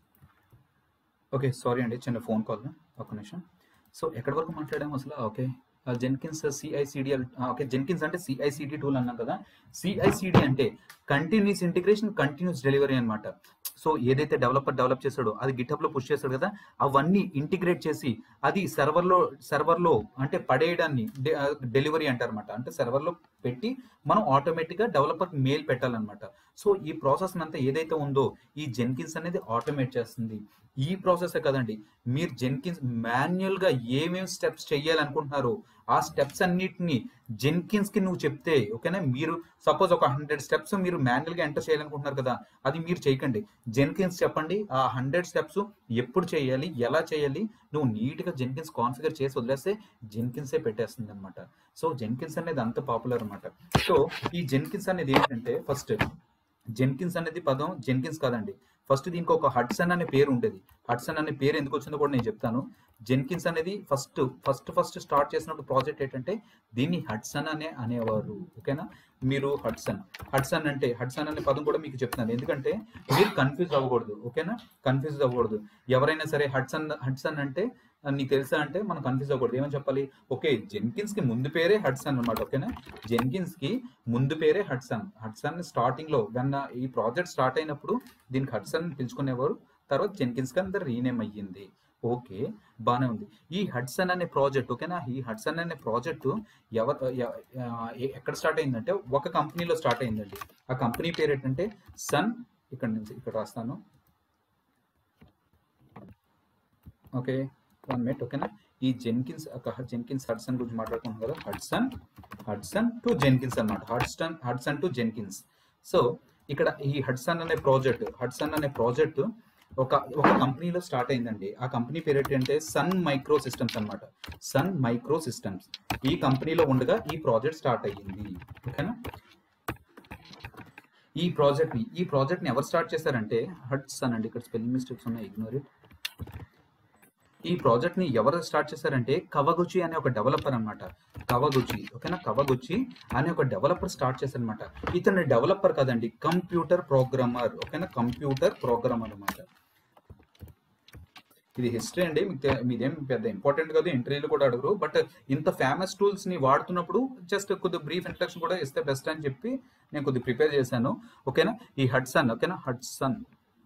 ఓకే సారీ అండి చిన్న ఫోన్ కాల్ ఒక నిమిషం సో ఎక్కడి వరకు మాట్లాడాము అసలు okay Jenkins CICD okay Jenkins అంటే సిఐసిడి టూల్ అన్నాం కదా సిఐసిడి అంటే కంటిన్యూస్ ఇంటిగ్రేషన్ కంటిన్యూస్ డెలివరీ అన్నమాట సో ఏదైతే డెవలపర్ డెవలప్ చేశాడో అది గిటప్ లో పుష్ చేస్తాడు కదా అవన్నీ ఇంటిగ్రేట్ చేసి అది సర్వర్లో సర్వర్లో అంటే పడేయడాన్ని డెలివరీ అంటారన్నమాట అంటే సర్వర్లో పెట్టి మనం ఆటోమేటిక్గా డెవలపర్ మెయిల్ పెట్టాలన్నమాట సో ఈ ప్రాసెస్ అంతా ఏదైతే ఉందో ఈ జెన్కిన్స్ అనేది ఆటోమేట్ చేస్తుంది ఈ ప్రాసెస్ కదండి మీరు జెన్కిన్స్ మాన్యువల్ గా ఏమేమి స్టెప్స్ చేయాలనుకుంటున్నారో ఆ స్టెప్స్ అన్నిటిని జెన్కిన్స్ కి నువ్వు చెప్తే ఓకేనా మీరు సపోజ్ ఒక హండ్రెడ్ స్టెప్స్ మీరు మాన్యువల్ గా ఎంటర్ చేయాలనుకుంటున్నారు కదా అది మీరు చేయకండి జెన్కిన్స్ చెప్పండి ఆ హండ్రెడ్ స్టెప్స్ ఎప్పుడు చేయాలి ఎలా చేయాలి నువ్వు నీట్ గా జెన్కిన్స్ కాన్ఫిగర్ చేసి వదిలేస్తే జెన్కిన్సే పెట్టేస్తుంది అనమాట సో జెన్కిన్స్ అనేది అంత పాపులర్ అనమాట సో ఈ జెన్కిన్స్ అనేది ఏంటంటే ఫస్ట్ జెన్కిన్స్ అనేది పదం జెన్కిన్స్ కాదండి ఫస్ట్ దీనికి ఒక హడ్సన్ అనే పేరు ఉండేది హడ్సన్ అనే పేరు ఎందుకు వచ్చిందో కూడా నేను చెప్తాను జెన్కిన్స్ అనేది ఫస్ట్ ఫస్ట్ ఫస్ట్ స్టార్ట్ చేసినప్పుడు ప్రాజెక్ట్ ఏంటంటే దీన్ని హడ్సన్ అనే అనేవారు ఓకేనా మీరు హడ్సన్ హడ్సన్ అంటే హడ్సన్ అనే పదం కూడా మీకు చెప్తాను ఎందుకంటే మీరు కన్ఫ్యూజ్ అవ్వకూడదు ఓకేనా కన్ఫ్యూజ్ అవ్వకూడదు ఎవరైనా సరే హడ్సన్ హడ్సన్ అంటే నీకు తెలుసా అంటే మనం కన్ఫ్యూజ్ అవ్వకూడదు ఏమని చెప్పాలి ఓకే జెన్కిన్స్ కి ముందు పేరే హడ్సన్ అనమాట ఓకేనా జెన్కిన్స్ కి ముందు పేరే హడ్సన్ హడ్సన్ స్టార్టింగ్ లో వెన్న ఈ ప్రాజెక్ట్ స్టార్ట్ అయినప్పుడు దీనికి హడ్సన్ పిలుచుకునేవారు తర్వాత జెన్కిన్స్ కి అందరు రీనేమ్ అయ్యింది ఓకే బాగానే ఉంది ఈ హడ్సన్ అనే ప్రాజెక్ట్ ఓకేనా ఈ హడ్సన్ అనే ప్రాజెక్ట్ ఎవరు ఎ- ఎ- ఎక్కడ స్టార్ట్ అయిందంటే ఒక కంపెనీలో స్టార్ట్ అయిందండి ఆ కంపెనీ పేరు ఏంటంటే సన్ ఇక్కడ నుంచి ఇక్కడ రాస్తాను ఓకే వన్ మినిట్ ఓకేనా ఈ జెన్కిన్స్ ఒక జెన్కిన్స్ హడ్సన్ గురించి మాట్లాడుకుంటున్నాం కదా హడ్సన్ హడ్సన్ టు జెన్కిన్స్ అన్నమాట Hudson Hudson to Jenkins so ఇక్కడ ఈ హడ్సన్ అనే ప్రాజెక్ట్ హడ్సన్ అనే ప్రాజెక్ట్ ఒక ఒక కంపెనీలో స్టార్ట్ అయిందండి ఆ కంపెనీ పేరు ఏంటంటే సన్ మైక్రో సిస్టమ్స్ అన్నమాట సన్ మైక్రో సిస్టమ్స్ ఈ కంపెనీలో ఉండగా ఈ ప్రాజెక్ట్ స్టార్ట్ అయ్యింది ఓకేనా ఈ ప్రాజెక్ట్ ని ఈ ప్రాజెక్ట్ ని ఎవరు స్టార్ట్ చేశారంటే హడ్సన్ అండి ఇక్కడ స్పెల్లింగ్ మిస్టేక్స్ ఉన్నాయి ఇగ్నోర్ ఇట్ ఈ ప్రాజెక్ట్ ని ఎవరు స్టార్ట్ చేశారంటే కవగుచి అనే ఒక డెవలపర్ అన్నమాట కవగుచి ఓకేనా కవగుచి అనే ఒక డెవలపర్ స్టార్ట్ చేశారనమాట ఇతను డెవలపర్ కదండి కంప్యూటర్ ప్రోగ్రామర్ ఓకేనా కంప్యూటర్ ప్రోగ్రామర్ అన్నమాట ఇది హిస్టరీ అండి మీకు తె- మీదేం పెద్ద ఇంపార్టెంట్ కాదు ఇంటర్వ్యూలు కూడా అడగరు బట్ ఇంత ఫేమస్ టూల్స్ ని వాడుతున్నప్పుడు జస్ట్ కొద్ది బ్రీఫ్ ఇంట్రడక్షన్ కూడా ఇస్తే బెస్ట్ అని చెప్పి నేను కొద్ది ప్రిపేర్ చేశాను ఓకేనా ఈ హడ్సన్ ఓకేనా హడ్సన్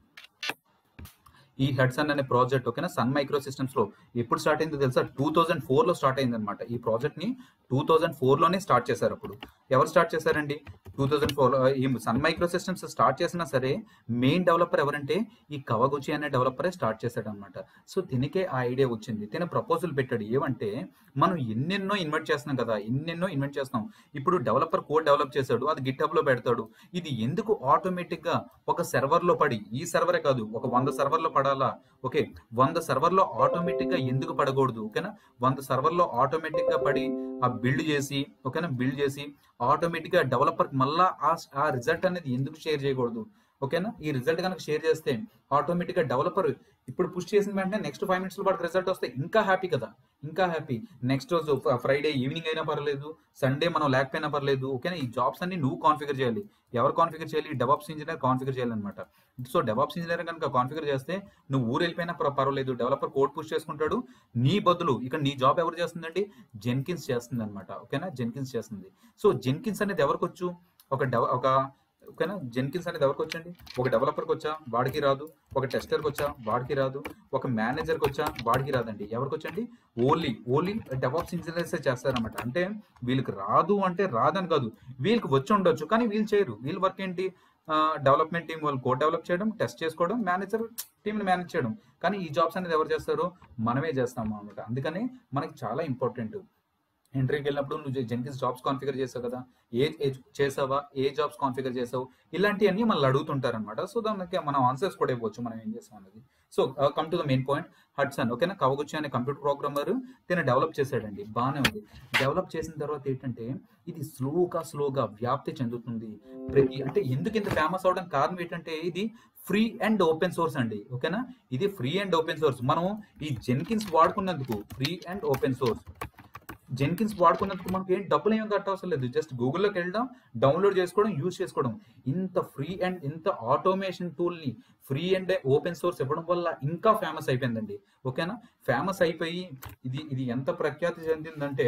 ఈ హెడ్సన్ అనే ప్రాజెక్ట్ ఓకేనా సన్ మైక్రో సిస్టమ్స్ లో ఎప్పుడు స్టార్ట్ అయిందో తెలుసా టూ థౌజండ్ ఫోర్ లో స్టార్ట్ అయింది అనమాట ఈ ప్రాజెక్ట్ ని టూ థౌజండ్ ఫోర్ లోనే స్టార్ట్ చేశారు అప్పుడు ఎవరు స్టార్ట్ చేశారండి టూ థౌజండ్ ఫోర్ ఈ సన్ మైక్రో సిస్టమ్స్ స్టార్ట్ చేసినా సరే మెయిన్ డెవలపర్ ఎవరంటే ఈ కవగుచి అనే డెవలపరే స్టార్ట్ చేశాడు అనమాట సో దీనికే ఆ ఐడియా వచ్చింది తిన ప్రపోజల్ పెట్టాడు ఏమంటే మనం ఎన్నెన్నో ఇన్వెంట్ చేస్తున్నాం కదా ఎన్నెన్నో ఇన్వెంట్ చేస్తున్నాం ఇప్పుడు డెవలపర్ కోడ్ డెవలప్ చేశాడు అది గిట్ లో పెడతాడు ఇది ఎందుకు ఆటోమేటిక్ గా ఒక సర్వర్ లో పడి ఈ సర్వరే కాదు ఒక వంద సర్వర్ లో పడాలా ఓకే వంద సర్వర్ లో ఆటోమేటిక్ గా ఎందుకు పడకూడదు ఓకేనా వంద సర్వర్ లో ఆటోమేటిక్ గా పడి ఆ బిల్డ్ చేసి ఓకేనా బిల్డ్ చేసి ఆటోమేటిక్ గా డెవలపర్ మళ్ళా ఆ ఆ రిజల్ట్ అనేది ఎందుకు షేర్ చేయకూడదు ఓకేనా ఈ రిజల్ట్ కనుక షేర్ చేస్తే ఆటోమేటిక్ గా డెవలపర్ ఇప్పుడు పుష్ చేసిన వెంటనే నెక్స్ట్ ఫైవ్ మినిట్స్ లో వాడికి రిజల్ట్ వస్తే ఇంకా హ్యాపీ కదా ఇంకా హ్యాపీ నెక్స్ట్ రోజు ఫ్రైడే ఈవినింగ్ అయినా పర్లేదు సండే మనం లేకపోయినా పర్లేదు ఓకేనా ఈ జాబ్స్ అన్ని నువ్వు కాన్ఫిగర్ చేయాలి ఎవరు కాన్ఫిగర్ చేయాలి డెవాప్స్ ఇంజనీర్ కాన్ఫిగర్ చేయాలన్నమాట సో డెవాప్స్ ఇంజనీర్ కనుక కాన్ఫిగర్ చేస్తే నువ్వు ఊరు వెళ్ళిపోయినా పర్- పర్వాలేదు డెవలపర్ కోడ్ పుష్ చేసుకుంటాడు నీ బదులు ఇక్కడ నీ జాబ్ ఎవరు చేస్తుందండి జెన్కిన్స్ చేస్తుంది అనమాట ఓకేనా జెన్కిన్స్ చేస్తుంది సో జెన్కిన్స్ అనేది ఎవరికి వచ్చు ఒక డెవ ఒక ఓకేనా జెన్కిన్స్ అనేది ఎవరికి వచ్చండి ఒక డెవలపర్కి వచ్చా వాడికి రాదు ఒక టెస్టర్కి వచ్చా వాడికి రాదు ఒక మేనేజర్కి వచ్చా వాడికి రాదండి ఎవరికి వచ్చండి ఓన్లీ ఓన్లీ డెవాప్స్ ఇంజనీర్సే చేస్తారన్నమాట అంటే వీళ్ళకి రాదు అంటే రాదని కాదు వీళ్ళకి వచ్చి ఉండొచ్చు కానీ వీళ్ళు చేయరు వీళ్ళ వర్క్ ఏంటి డెవలప్మెంట్ టీం వాళ్ళు కోడ్ డెవలప్ చేయడం టెస్ట్ చేసుకోవడం మేనేజర్ టీంని మేనేజ్ చేయడం కానీ ఈ జాబ్స్ అనేది ఎవరు చేస్తారు మనమే చేస్తాము అనమాట అందుకని మనకి చాలా ఇంపార్టెంట్ ఇంటర్వ్యూకి వెళ్ళినప్పుడు నువ్వు జెన్కిన్స్ జాబ్స్ కాన్ఫిగర్ చేసావు కదా ఏ ఏ చేసావా ఏ జాబ్స్ కాన్ఫిగర్ చేసావు ఇలాంటివన్నీ మనల్ని అడుగుతుంటారు అనమాట సో దానికి మనం ఆన్సర్స్ కూడా ఇవ్వచ్చు మనం ఏం చేస్తాం అనేది so come to the main point Hudson ఓకేనా కవగుచ్చి అనే కంప్యూటర్ ప్రోగ్రామర్ దీన్ని డెవలప్ చేశాడండి బాగానే ఉంది డెవలప్ చేసిన తర్వాత ఏంటంటే ఇది స్లోగా స్లోగా వ్యాప్తి చెందుతుంది ప్రతి అంటే ఎందుకు ఇంత ఫేమస్ అవడం కారణం ఏంటంటే ఇది ఫ్రీ అండ్ ఓపెన్ సోర్స్ అండి ఓకేనా ఇది ఫ్రీ అండ్ ఓపెన్ సోర్స్ మనం ఈ జెన్కిన్స్ వాడుకున్నందుకు free and open source Jenkins వాడుకున్నందుకు మనకి ఏం డబ్బులు ఏం కట్టవసరం లేదు జస్ట్ గూగుల్లోకి వెళ్ళడం డౌన్లోడ్ చేసుకోవడం యూజ్ చేసుకోవడం ఇంత ఫ్రీ అండ్ ఇంత ఆటోమేషన్ టూల్ని ఫ్రీ అండ్ ఓపెన్ సోర్స్ ఇవ్వడం వల్ల ఇంకా ఫేమస్ అయిపోయిందండి ఓకేనా ఫేమస్ అయిపోయి ఇది ఇది ఎంత ప్రఖ్యాతి చెందిందంటే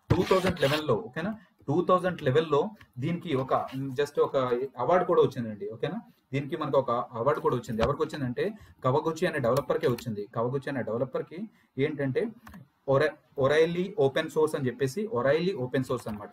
టూ థౌజండ్ లెవెన్లో ఓకేనా టూ థౌజండ్ లెవెల్లో దీనికి ఒక జస్ట్ ఒక అవార్డు కూడా వచ్చిందండి ఓకేనా దీనికి మనకు ఒక అవార్డు కూడా వచ్చింది ఎవరికి వచ్చిందంటే కవగుచి అనే డెవలపర్కే వచ్చింది కవగుచి అనే డెవలపర్కి ఏంటంటే ఒరై ఒరైలీ ఓపెన్ సోర్స్ అని చెప్పేసి ఒరైలీ ఓపెన్ సోర్స్ అనమాట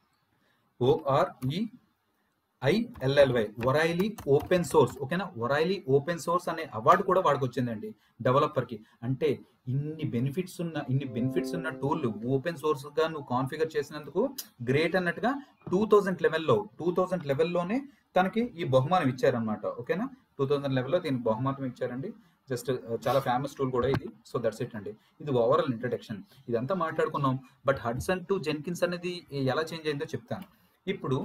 ఓఆర్ఈ ఐఎల్ఎల్వై ఒరైలీ ఓపెన్ సోర్స్ ఓకేనా ఒరైలీ ఓపెన్ సోర్స్ అనే అవార్డు కూడా వాడికి వచ్చిందండి డెవలపర్ కి అంటే ఇన్ని బెనిఫిట్స్ ఉన్న ఇన్ని బెనిఫిట్స్ ఉన్న టూల్ ఓపెన్ సోర్స్ గా నువ్వు కాన్ఫిగర్ చేసినందుకు గ్రేట్ అన్నట్టుగా టూ థౌజండ్ లెవెల్లో టూ థౌజండ్ లెవెల్లోనే తనకి ఈ బహుమానం ఇచ్చారనమాట ఓకేనా టూ థౌజండ్ లెవెల్లో దీనికి బహుమానం ఇచ్చారండి జస్ట్ చాలా ఫేమస్ టూల్ కూడా ఇది సో దట్స్ ఇట్ అండి ఇది ఓవరాల్ ఇంట్రడక్షన్ ఇదంతా మాట్లాడుకున్నాం బట్ హడ్సన్ టు జెన్కిన్స్ అనేది ఎలా చేంజ్ అయిందో చెప్తాను ఇప్పుడు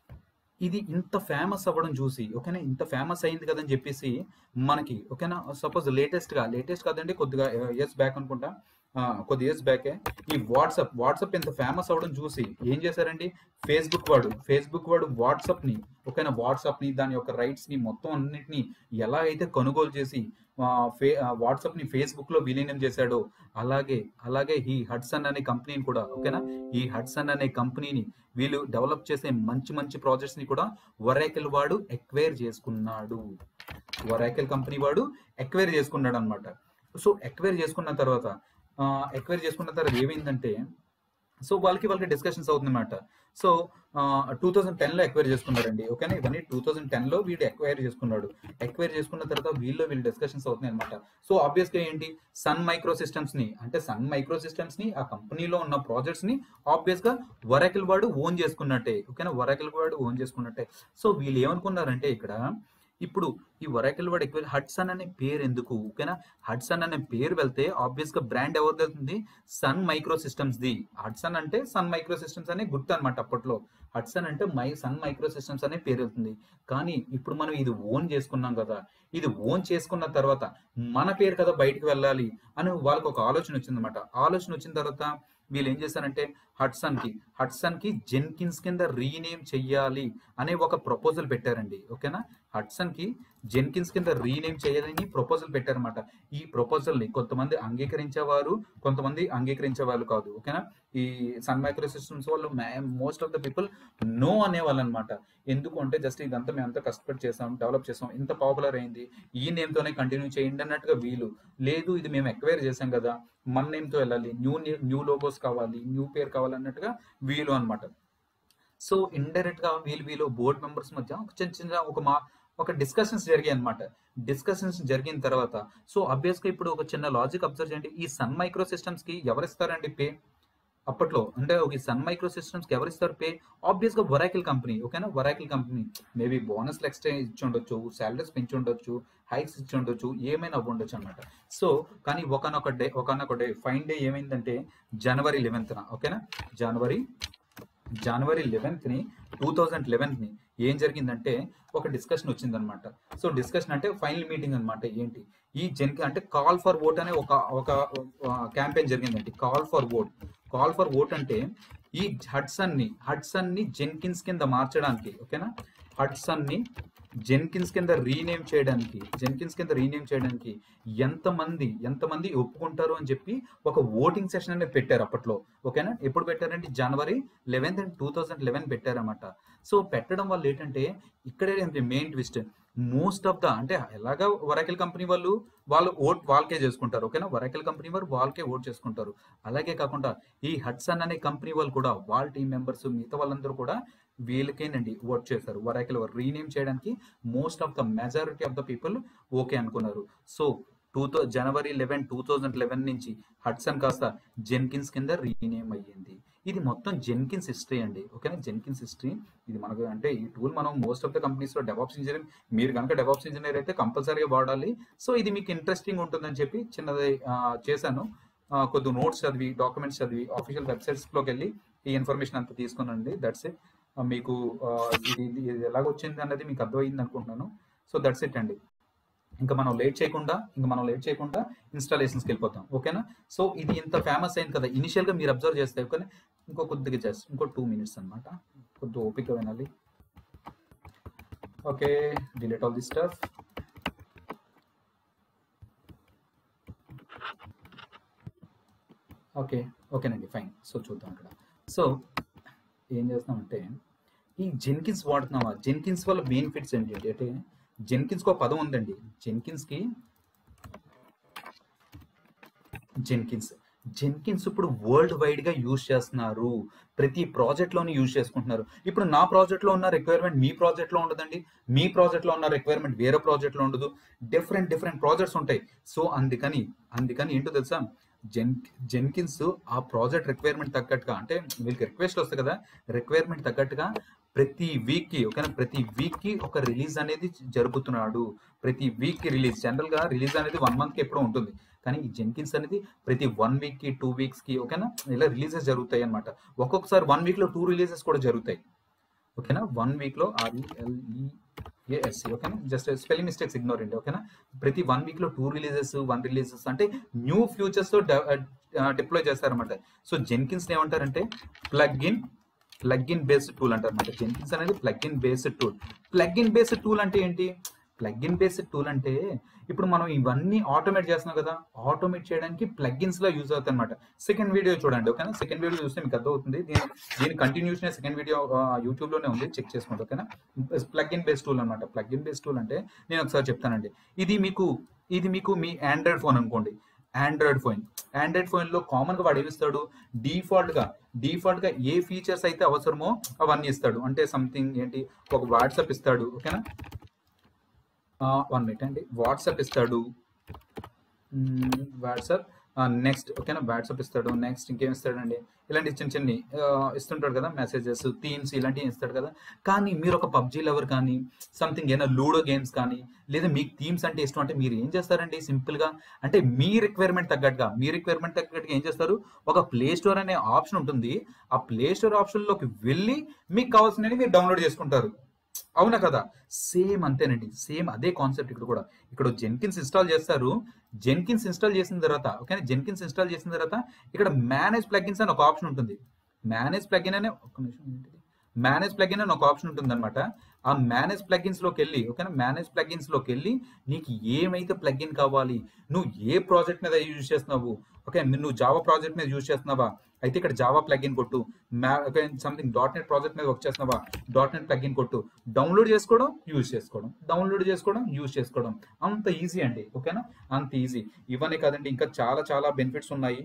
ఇది ఇంత ఫేమస్ అవ్వడం చూసి ఓకేనా ఇంత ఫేమస్ అయింది కదని చెప్పేసి మనకి ఓకేనా సపోజ్ లేటెస్ట్ గా లేటెస్ట్ కాదండి కొద్దిగా ఇయర్స్ బ్యాక్ అనుకుంటా ఆ, కొద్ది ఇయర్స్ బ్యాకే ఈ వాట్సాప్ వాట్సాప్ ఎంత ఫేమస్ అవ్వడం చూసి ఏం చేశారండి ఫేస్బుక్ వాడు ఫేస్బుక్ వాడు వాట్సాప్ ని ఓకేనా వాట్సాప్ ని దాని యొక్క రైట్స్ ని మొత్తం అన్నిటిని ఎలా అయితే కొనుగోలు చేసి ఆ, ఫే వాట్సాప్ ని ఫేస్బుక్ లో విలీనం చేశాడో అలాగే అలాగే ఈ హడ్సన్ అనే కంపెనీని కూడా ఓకేనా ఈ హడ్సన్ అనే కంపెనీని వీళ్ళు డెవలప్ చేసే మంచి మంచి ప్రాజెక్ట్స్ ని కూడా వరాకిల్ వాడు ఎక్వైర్ చేసుకున్నాడు వరాకిల్ కంపెనీ వాడు ఎక్వైర్ చేసుకున్నాడు అనమాట సో ఎక్వైర్ చేసుకున్న తర్వాత ఎక్వైర్ చేసుకున్న తర్వాత ఏమైందంటే సో వాళ్ళకి వాళ్ళకి డిస్కషన్స్ అవుతుందన్నమాట సో టూ థౌజండ్ టెన్లో ఎక్వైర్ చేసుకున్నారండి ఓకేనా ఇవన్నీ టూ థౌజండ్ టెన్లో వీడు ఎక్వైర్ చేసుకున్నాడు ఎక్వైర్ చేసుకున్న తర్వాత వీళ్ళు వీళ్ళు డిస్కషన్స్ అవుతున్నాయి అనమాట సో ఆబ్వియస్గా ఏంటి సన్ మైక్రో సిస్టమ్స్ ని అంటే సన్ మైక్రో సిస్టమ్స్ ని ఆ కంపెనీలో ఉన్న ప్రాజెక్ట్స్ ని ఆబ్వియస్ గా వరాకిల్ వాడు ఓన్ చేసుకున్నట్టే ఓకేనా వరాకిల్ వాడు ఓన్ చేసుకున్నట్టే సో వీళ్ళు ఏమనుకున్నారంటే ఇక్కడ ఇప్పుడు ఈ వరాకిల్ వాడు ఎక్కువ హడ్సన్ అనే పేరు ఎందుకు ఓకేనా హడ్సన్ అనే పేరు వెళ్తే ఆబ్వియస్ గా బ్రాండ్ ఎవరిది వెళ్తుంది సన్ మైక్రో సిస్టమ్స్ ది హడ్సన్ అంటే సన్ మైక్రో సిస్టమ్స్ అనే గుర్తు అనమాట అప్పట్లో హడ్సన్ అంటే మై సన్ మైక్రో సిస్టమ్స్ అనే పేరు వెళ్తుంది కానీ ఇప్పుడు మనం ఇది ఓన్ చేసుకున్నాం కదా ఇది ఓన్ చేసుకున్న తర్వాత మన పేరు కదా బయటకు వెళ్ళాలి అని వాళ్ళకి ఒక ఆలోచన వచ్చిందన్నమాట ఆలోచన వచ్చిన తర్వాత వీళ్ళు ఏం చేశారంటే హడ్సన్ కి హడ్సన్ కి జెన్కిన్స్ కింద రీనేమ్ చెయ్యాలి అనే ఒక ప్రపోజల్ పెట్టారండి ఓకేనా హడ్సన్ కి జెన్కిన్స్ కింద రీనేమ్ చేయాలని ప్రపోజల్ పెట్టారన్నమాట ఈ ప్రపోజల్ ని కొంతమంది అంగీకరించేవారు కొంతమంది అంగీకరించే వాళ్ళు కాదు ఓకేనా ఈ సన్ మైక్రో సిస్టమ్స్ వాళ్ళు most of the people know అనేవాళ్ళు అనమాట ఎందుకు అంటే జస్ట్ ఇదంతా మేము అంతా కష్టపడి చేసాం డెవలప్ చేసాం ఇంత పాపులర్ అయింది ఈ నేమ్ తోనే కంటిన్యూ చేయండి అన్నట్టుగా వీలు లేదు ఇది మేము ఎక్వైర్ చేసాం కదా మన నేమ్ తో వెళ్ళాలి న్యూ న్యూ లోగోస్ కావాలి న్యూ పేరు కావాలి అన్నట్టుగా వీలు అనమాట సో ఇండైరెక్ట్ గా వీళ్ళు వీళ్ళు బోర్డ్ మెంబర్స్ మధ్య ఒక చిన్న చిన్న ఒక మా ఒక డిస్కషన్స్ జరిగాయి అనమాట డిస్కషన్స్ జరిగిన తర్వాత సో అబ్వియస్ గా ఇప్పుడు ఒక చిన్న లాజిక్ అబ్జర్వ్ చేయండి ఈ సన్ మైక్రో సిస్టమ్స్ కి ఎవరిస్తారండి పే అప్పట్లో అంటే ఒక సన్ మైక్రో సిస్టమ్స్ కి ఎవరిస్తారు పే ఆబ్వియస్ గా వరాకిల్ కంపెనీ ఓకేనా Oracle company maybe bonus extra ఇచ్చి ఉండొచ్చు శాలరీస్ పెంచి ఉండొచ్చు హైక్స్ ఇచ్చి ఉండొచ్చు ఏమైనా అవ్వ ఉండొచ్చు అనమాట సో కానీ ఒకనొక డే ఒకనొక డే ఫైన్ డే ఏమైందంటే జనవరి లెవెన్త్న ఓకేనా జనవరి జనవరి లెవెన్త్ ని టూ థౌజండ్ లెవెన్త్ ని ఏం జరిగిందంటే ఒక డిస్కషన్ వచ్చిందనమాట సో డిస్కషన్ అంటే ఫైనల్ మీటింగ్ అన్నమాట ఏంటి ఈ జన్ అంటే కాల్ ఫర్ ఓట్ అనే ఒక ఒక క్యాంపెయిన్ జరిగిందండి call for vote call for vote అంటే ఈ హడ్సన్ ని హడ్సన్ ని జెన్కిన్స్ కింద మార్చడానికి ఓకేనా హడ్సన్ ని జెన్కిన్స్ కింద రీనేమ్ చేయడానికి జెన్కిన్స్ కింద రీనేమ్ చేయడానికి ఎంతమంది ఎంతమంది ఒప్పుకుంటారు అని చెప్పి ఒక ఓటింగ్ సెషన్ అనేది పెట్టారు అప్పట్లో ఓకేనా ఎప్పుడు పెట్టారంటే జనవరి eleventh and two thousand eleven పెట్టారన్నమాట సో పెట్టడం వల్ల ఏంటంటే ఇక్కడే main twist most of the అంటే ఎలాగా వరాకిల్ కంపెనీ వాళ్ళు వాళ్ళు ఓట్ వాళ్ళకే చేసుకుంటారు ఓకేనా వరాకిల్ కంపెనీ వారు వాళ్ళకే ఓట్ చేసుకుంటారు అలాగే కాకుండా ఈ హడ్సన్ అనే కంపెనీ వాళ్ళు కూడా వాళ్ళ టీం మెంబర్స్ మిగతా వాళ్ళందరూ కూడా వీళ్ళకేనండి ఓట్ చేశారు వరాకిల్ వారు రీనేమ్ చేయడానికి most of the majority of the people okay అనుకున్నారు సో టూ థౌ జనవరి లెవెన్ టూ థౌజండ్ లెవెన్ నుంచి హడ్సన్ కాస్త జెన్కిన్స్ కింద రీనేమ్ అయ్యింది ఇది మొత్తం జెన్కిన్స్ హిస్టరీ అండి ఓకేనా జెన్కిన్స్ హిస్టరీ ఇది మనకు అంటే ఈ టూల్ మనం మోస్ట్ ఆఫ్ ద కంపెనీస్ లో డెవాప్స్ ఇంజనీర్ మీరు కనుక డెవాప్స్ ఇంజనీర్ అయితే కంపల్సరీగా వాడాలి సో ఇది మీకు ఇంట్రెస్టింగ్ ఉంటుందని చెప్పి చిన్నది ఆ, చేశాను ఆ, కొద్ది నోట్స్ చదివి డాక్యుమెంట్స్ చదివి ఆఫీషియల్ వెబ్సైట్స్ లోకి వెళ్ళి ఈ ఇన్ఫర్మేషన్ అంతా తీసుకున్నానండి దట్స్ ఇట్ మీకు ఆ, ఇది ఇది ఇది ఎలాగ వచ్చింది అన్నది మీకు అర్థమైంది అనుకుంటున్నాను సో దట్స్ ఇట్ అండి ఇంకా మనం లేట్ చేయకుండా ఇంకా మనం లేట్ చేయకుండా ఇన్స్టాలేషన్స్కి వెళ్ళిపోతాం ఓకేనా సో ఇది ఇంత ఫేమస్ అయింది కదా ఇనిషియల్ గా మీరు అబ్జర్వ్ చేస్తే ఓకే ఇంకో కొద్దిగా జస్ట్ ఇంకో టూ మినిట్స్ అన్నమాట కొద్దిగా ఓపిక వినాలి okay delete all the stuff okay ఓకేనండి ఫైన్ సో చూద్దాం ఇక్కడ సో ఏం చేస్తామంటే ఈ జెన్కిన్స్ వాడుతున్నావా జెన్కిన్స్ వల్ల బెనిఫిట్స్ ఏంటి అంటే జెన్కిన్స్కి ఒక పదం ఉందండి జెన్కిన్స్కి జెన్కిన్స్ జెన్కిన్స్ ఇప్పుడు వరల్డ్ వైడ్ గా యూజ్ చేస్తున్నారు ప్రతి ప్రాజెక్ట్ లోని యూజ్ చేసుకుంటున్నారు ఇప్పుడు నా ప్రాజెక్ట్ లో ఉన్న రిక్వైర్మెంట్ మీ ప్రాజెక్ట్ లో ఉండదండి మీ ప్రాజెక్ట్ లో ఉన్న రిక్వైర్మెంట్ వేరే ప్రాజెక్ట్ లో ఉండదు డిఫరెంట్ డిఫరెంట్ ప్రాజెక్ట్స్ ఉంటాయి సో అందుకని అందుకని ఏంటో తెలుసా జెన్ జెన్కిన్స్ ఆ ప్రాజెక్ట్ రిక్వైర్మెంట్ తగ్గట్టుగా అంటే వీళ్ళకి రిక్వెస్ట్ వస్తాయి కదా రిక్వైర్మెంట్ తగ్గట్టుగా ప్రతి వీక్ కి ఓకేనా ప్రతి వీక్ కి ఒక రిలీజ్ అనేది జరుపుతున్నాడు ప్రతి వీక్ కి రిలీజ్ జనరల్ గా రిలీజ్ అనేది వన్ మంత్ కి ఎప్పుడో ఉంటుంది కానీ ఈ జెన్కిన్స్ అనేది ప్రతి వన్ వీక్ కి టూ వీక్స్ కి ఓకేనా ఇలా రిలీజెస్ జరుగుతాయి అనమాట ఒక్కొక్కసారి వన్ వీక్ లో టూ రిలీజెస్ కూడా జరుగుతాయి ఓకేనా వన్ వీక్ లో ఆర్ఈఎల్ఈఏఎస్ ఓకేనా జస్ట్ స్పెల్లింగ్ మిస్టేక్స్ ఇగ్నోర్ అండి ఓకేనా ప్రతి వన్ వీక్ లో టూ రిలీజెస్ వన్ రిలీజెస్ అంటే న్యూ ఫ్యూచర్స్ తో డిప్లాయ్ చేస్తారన్నమాట సో జెన్కిన్స్ ఏమంటారంటే plug in plug in based tool అంటారు అనమాట జెన్కిన్స్ అనేది plug in based tool plug in based tool అంటే ఏంటి ప్లగ్ ఇన్ బేస్డ్ టూల్ అంటే ఇప్పుడు మనం ఇవన్నీ ఆటోమేట్ చేస్తున్నాం కదా ఆటోమేట్ చేయడానికి ప్లగ్ఇన్స్ లో యూజ్ అవుతాయి అనమాట సెకండ్ వీడియో చూడండి ఓకేనా సెకండ్ వీడియో చూస్తే మీకు అర్థమవుతుంది దీని దీని కంటిన్యూషన్ సెకండ్ వీడియో యూట్యూబ్ లోనే ఉంది చెక్ చేసుకోండి ఓకేనా ప్లగ్ ఇన్ బేస్ టూల్ అనమాట ప్లగ్ ఇన్ బేస్ టూల్ అంటే నేను ఒకసారి చెప్తానండి ఇది మీకు ఇది మీకు మీ ఆండ్రాయిడ్ ఫోన్ అనుకోండి ఆండ్రాయిడ్ ఫోన్ ఆండ్రాయిడ్ ఫోన్ లో కామన్ గా వాడు ఏమిస్తాడు డిఫాల్ట్ గా డిఫాల్ట్ గా ఏ ఫీచర్స్ అయితే అవసరమో అవన్నీ ఇస్తాడు అంటే సంథింగ్ ఏంటి ఒక వాట్సాప్ ఇస్తాడు ఓకేనా వన్ మినిట్ అండి వాట్సాప్ ఇస్తాడు వాట్సాప్ నెక్స్ట్ ఓకేనా వాట్సాప్ ఇస్తాడు నెక్స్ట్ ఇంకేం ఇస్తాడండి ఇలాంటి చిన్న చిన్ని ఇస్తుంటాడు కదా మెసేజెస్ థీమ్స్ ఇలాంటివి ఇస్తాడు కదా కానీ మీరు ఒక పబ్జీ లవర్ కానీ సంథింగ్ ఏదైనా లూడో గేమ్స్ కానీ లేదా మీకు థీమ్స్ అంటే ఇష్టం అంటే మీరు ఏం చేస్తారండి సింపుల్ గా అంటే మీ రిక్వైర్మెంట్ తగ్గట్టుగా మీ రిక్వైర్మెంట్ తగ్గట్టుగా ఏం చేస్తారు ఒక ప్లే స్టోర్ అనే ఆప్షన్ ఉంటుంది ఆ ప్లే స్టోర్ ఆప్షన్ లోకి వెళ్ళి మీకు కావాల్సినవి మీరు డౌన్లోడ్ చేసుకుంటారు అవునా కదా సేమ్ అంతేనండి సేమ్ అదే కాన్సెప్ట్ ఇక్కడ కూడా ఇక్కడ జెన్కిన్స్ ఇన్స్టాల్ చేస్తారు జెన్కిన్స్ ఇన్స్టాల్ చేసిన తర్వాత ఓకే జెన్కిన్స్ ఇన్స్టాల్ చేసిన తర్వాత ఇక్కడ మేనేజ్ ప్లగిన్స్ అని ఒక ఆప్షన్ ఉంటుంది మేనేజ్ ప్లగిన్ అనే ఒక నిమిషం ఏంటిది మేనేజ్ ప్లగిన్ అని ఒక ఆప్షన్ ఉంటుంది అనమాట ఆ మేనేజ్ ప్లగిన్స్ లోకి వెళ్ళి ఓకేనా మేనేజ్ ప్లగిన్స్ లోకి వెళ్ళి నీకు ఏమైతే ప్లగిన్ కావాలి నువ్వు ఏ ప్రాజెక్ట్ మీద యూజ్ చేస్తున్నావు ఓకే నువ్వు జావా ప్రాజెక్ట్ మీద యూజ్ చేస్తున్నావా అయితే ఇక్కడ జావా ప్లగిన్ కొట్టు సంథింగ్ డాట్ నెట్ ప్రాజెక్ట్ మీద వర్క్ చేస్తున్నావా డాట్ నెట్ ప్లగిన్ కొట్టు డౌన్లోడ్ చేసుకోవడం యూజ్ చేసుకోవడం డౌన్లోడ్ చేసుకోవడం యూజ్ చేసుకోవడం అంత ఈజీ అండి ఓకేనా అంత ఈజీ ఇవన్నీ కాదండి ఇంకా చాలా చాలా బెనిఫిట్స్ ఉన్నాయి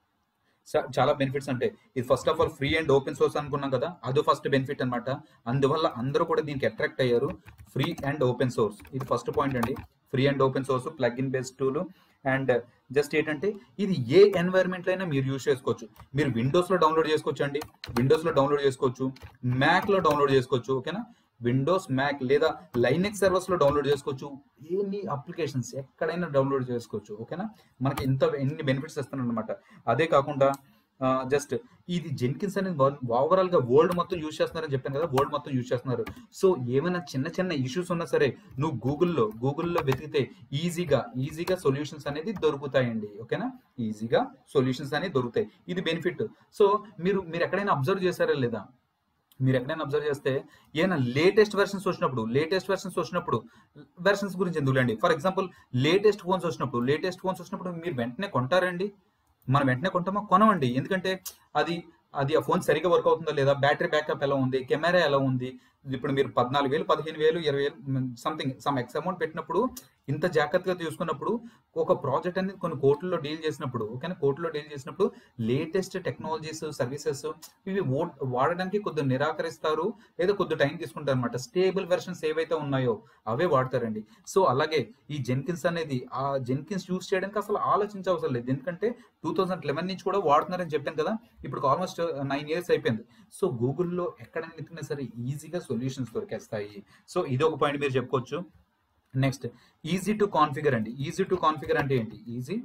చాలా బెనిఫిట్స్ అంటే ఇది first of all free and open source అనుకున్నాం కదా అది ఫస్ట్ బెనిఫిట్ అనమాట అందువల్ల అందరూ కూడా దీనికి అట్రాక్ట్ అయ్యారు ఫ్రీ అండ్ ఓపెన్ సోర్స్ ఇది ఫస్ట్ పాయింట్ అండి free and open source plug in based tool and just ఏంటంటే ఇది ఏ ఎన్వైర్న్మెంట్ అయినా మీరు యూజ్ చేసుకోవచ్చు మీరు విండోస్ లో డౌన్లోడ్ చేసుకోవచ్చు అండి విండోస్ లో డౌన్లోడ్ చేసుకోవచ్చు మ్యాక్ లో డౌన్లోడ్ చేసుకోవచ్చు ఓకేనా విండోస్ మ్యాక్ లేదా లైనెక్స్ సర్వర్స్ లో డౌన్లోడ్ చేసుకోవచ్చు ఎన్ని అప్లికేషన్స్ ఎక్కడైనా డౌన్లోడ్ చేసుకోవచ్చు ఓకేనా మనకి ఇంత ఎన్ని బెనిఫిట్స్ ఇస్తున్నాను అనమాట అదే కాకుండా జస్ట్ ఇది జెన్కిన్స్ అనేది ఓవరాల్ గా వరల్డ్ మొత్తం యూజ్ చేస్తున్నారని చెప్పాను కదా వరల్డ్ మొత్తం యూజ్ చేస్తున్నారు సో ఏమైనా చిన్న చిన్న ఇష్యూస్ ఉన్నా సరే నువ్వు గూగుల్లో గూగుల్లో వెతికితే ఈజీగా ఈజీగా సొల్యూషన్స్ అనేది దొరుకుతాయండి ఓకేనా ఈజీగా సొల్యూషన్స్ అనేది దొరుకుతాయి ఇది బెనిఫిట్ సో మీరు మీరు ఎక్కడైనా అబ్జర్వ్ చేశారా లేదా మీరు ఎక్కడైనా అబ్జర్వ్ చేస్తే ఏమైనా లేటెస్ట్ వెర్షన్స్ వచ్చినప్పుడు లేటెస్ట్ వెర్షన్స్ వచ్చినప్పుడు వెర్షన్స్ గురించి ఎందుకులేండి ఫర్ ఎగ్జాంపుల్ లేటెస్ట్ ఫోన్స్ వచ్చినప్పుడు లేటెస్ట్ ఫోన్స్ వచ్చినప్పుడు మీరు వెంటనే కొంటారండి మనం వెంటనే కొంటామా కొనమండి ఎందుకంటే అది అది ఆ ఫోన్ సరిగా వర్క్ అవుతుందా లేదా బ్యాటరీ బ్యాకప్ ఎలా ఉంది కెమెరా ఎలా ఉంది ఇప్పుడు మీరు పద్నాలుగు వేలు పదిహేను వేలు ఇరవై వేలు సంథింగ్ సమ్ ఎక్స్ అమౌంట్ పెట్టినప్పుడు ఇంత జాగ్రత్తగా చూసుకున్నప్పుడు ఒక ప్రాజెక్ట్ అనేది కొన్ని కోట్లలో డీల్ చేసినప్పుడు ఓకేనా కోర్టులో డీల్ చేసినప్పుడు లేటెస్ట్ టెక్నాలజీస్ సర్వీసెస్ ఇవి వాడడానికి కొద్దిగా నిరాకరిస్తారు లేదా కొద్ది టైం తీసుకుంటారు అనమాట స్టేబుల్ వెర్షన్స్ ఏవైతే ఉన్నాయో అవే వాడతారండి సో అలాగే ఈ జెన్కిన్స్ అనేది ఆ జెన్కిన్స్ యూస్ చేయడానికి అసలు ఆలోచించవసరం లేదు ఎందుకంటే టూ థౌసండ్ లెవెన్ నుంచి కూడా వాడుతున్నారని చెప్పాను కదా ఇప్పుడు ఆల్మోస్ట్ నైన్ ఇయర్స్ అయిపోయింది సో గూగుల్లో ఎక్కడైనా వెతికినా సరే ఈజీగా సొల్యూషన్స్ దొరికేస్తాయి సో ఇది ఒక పాయింట్ మీరు చెప్పుకోవచ్చు నెక్స్ట్ ఈజీ టు కాన్ఫిగర్ అండి ఈజీ టు కాన్ఫిగర్ అంటే ఏంటి ఈజీ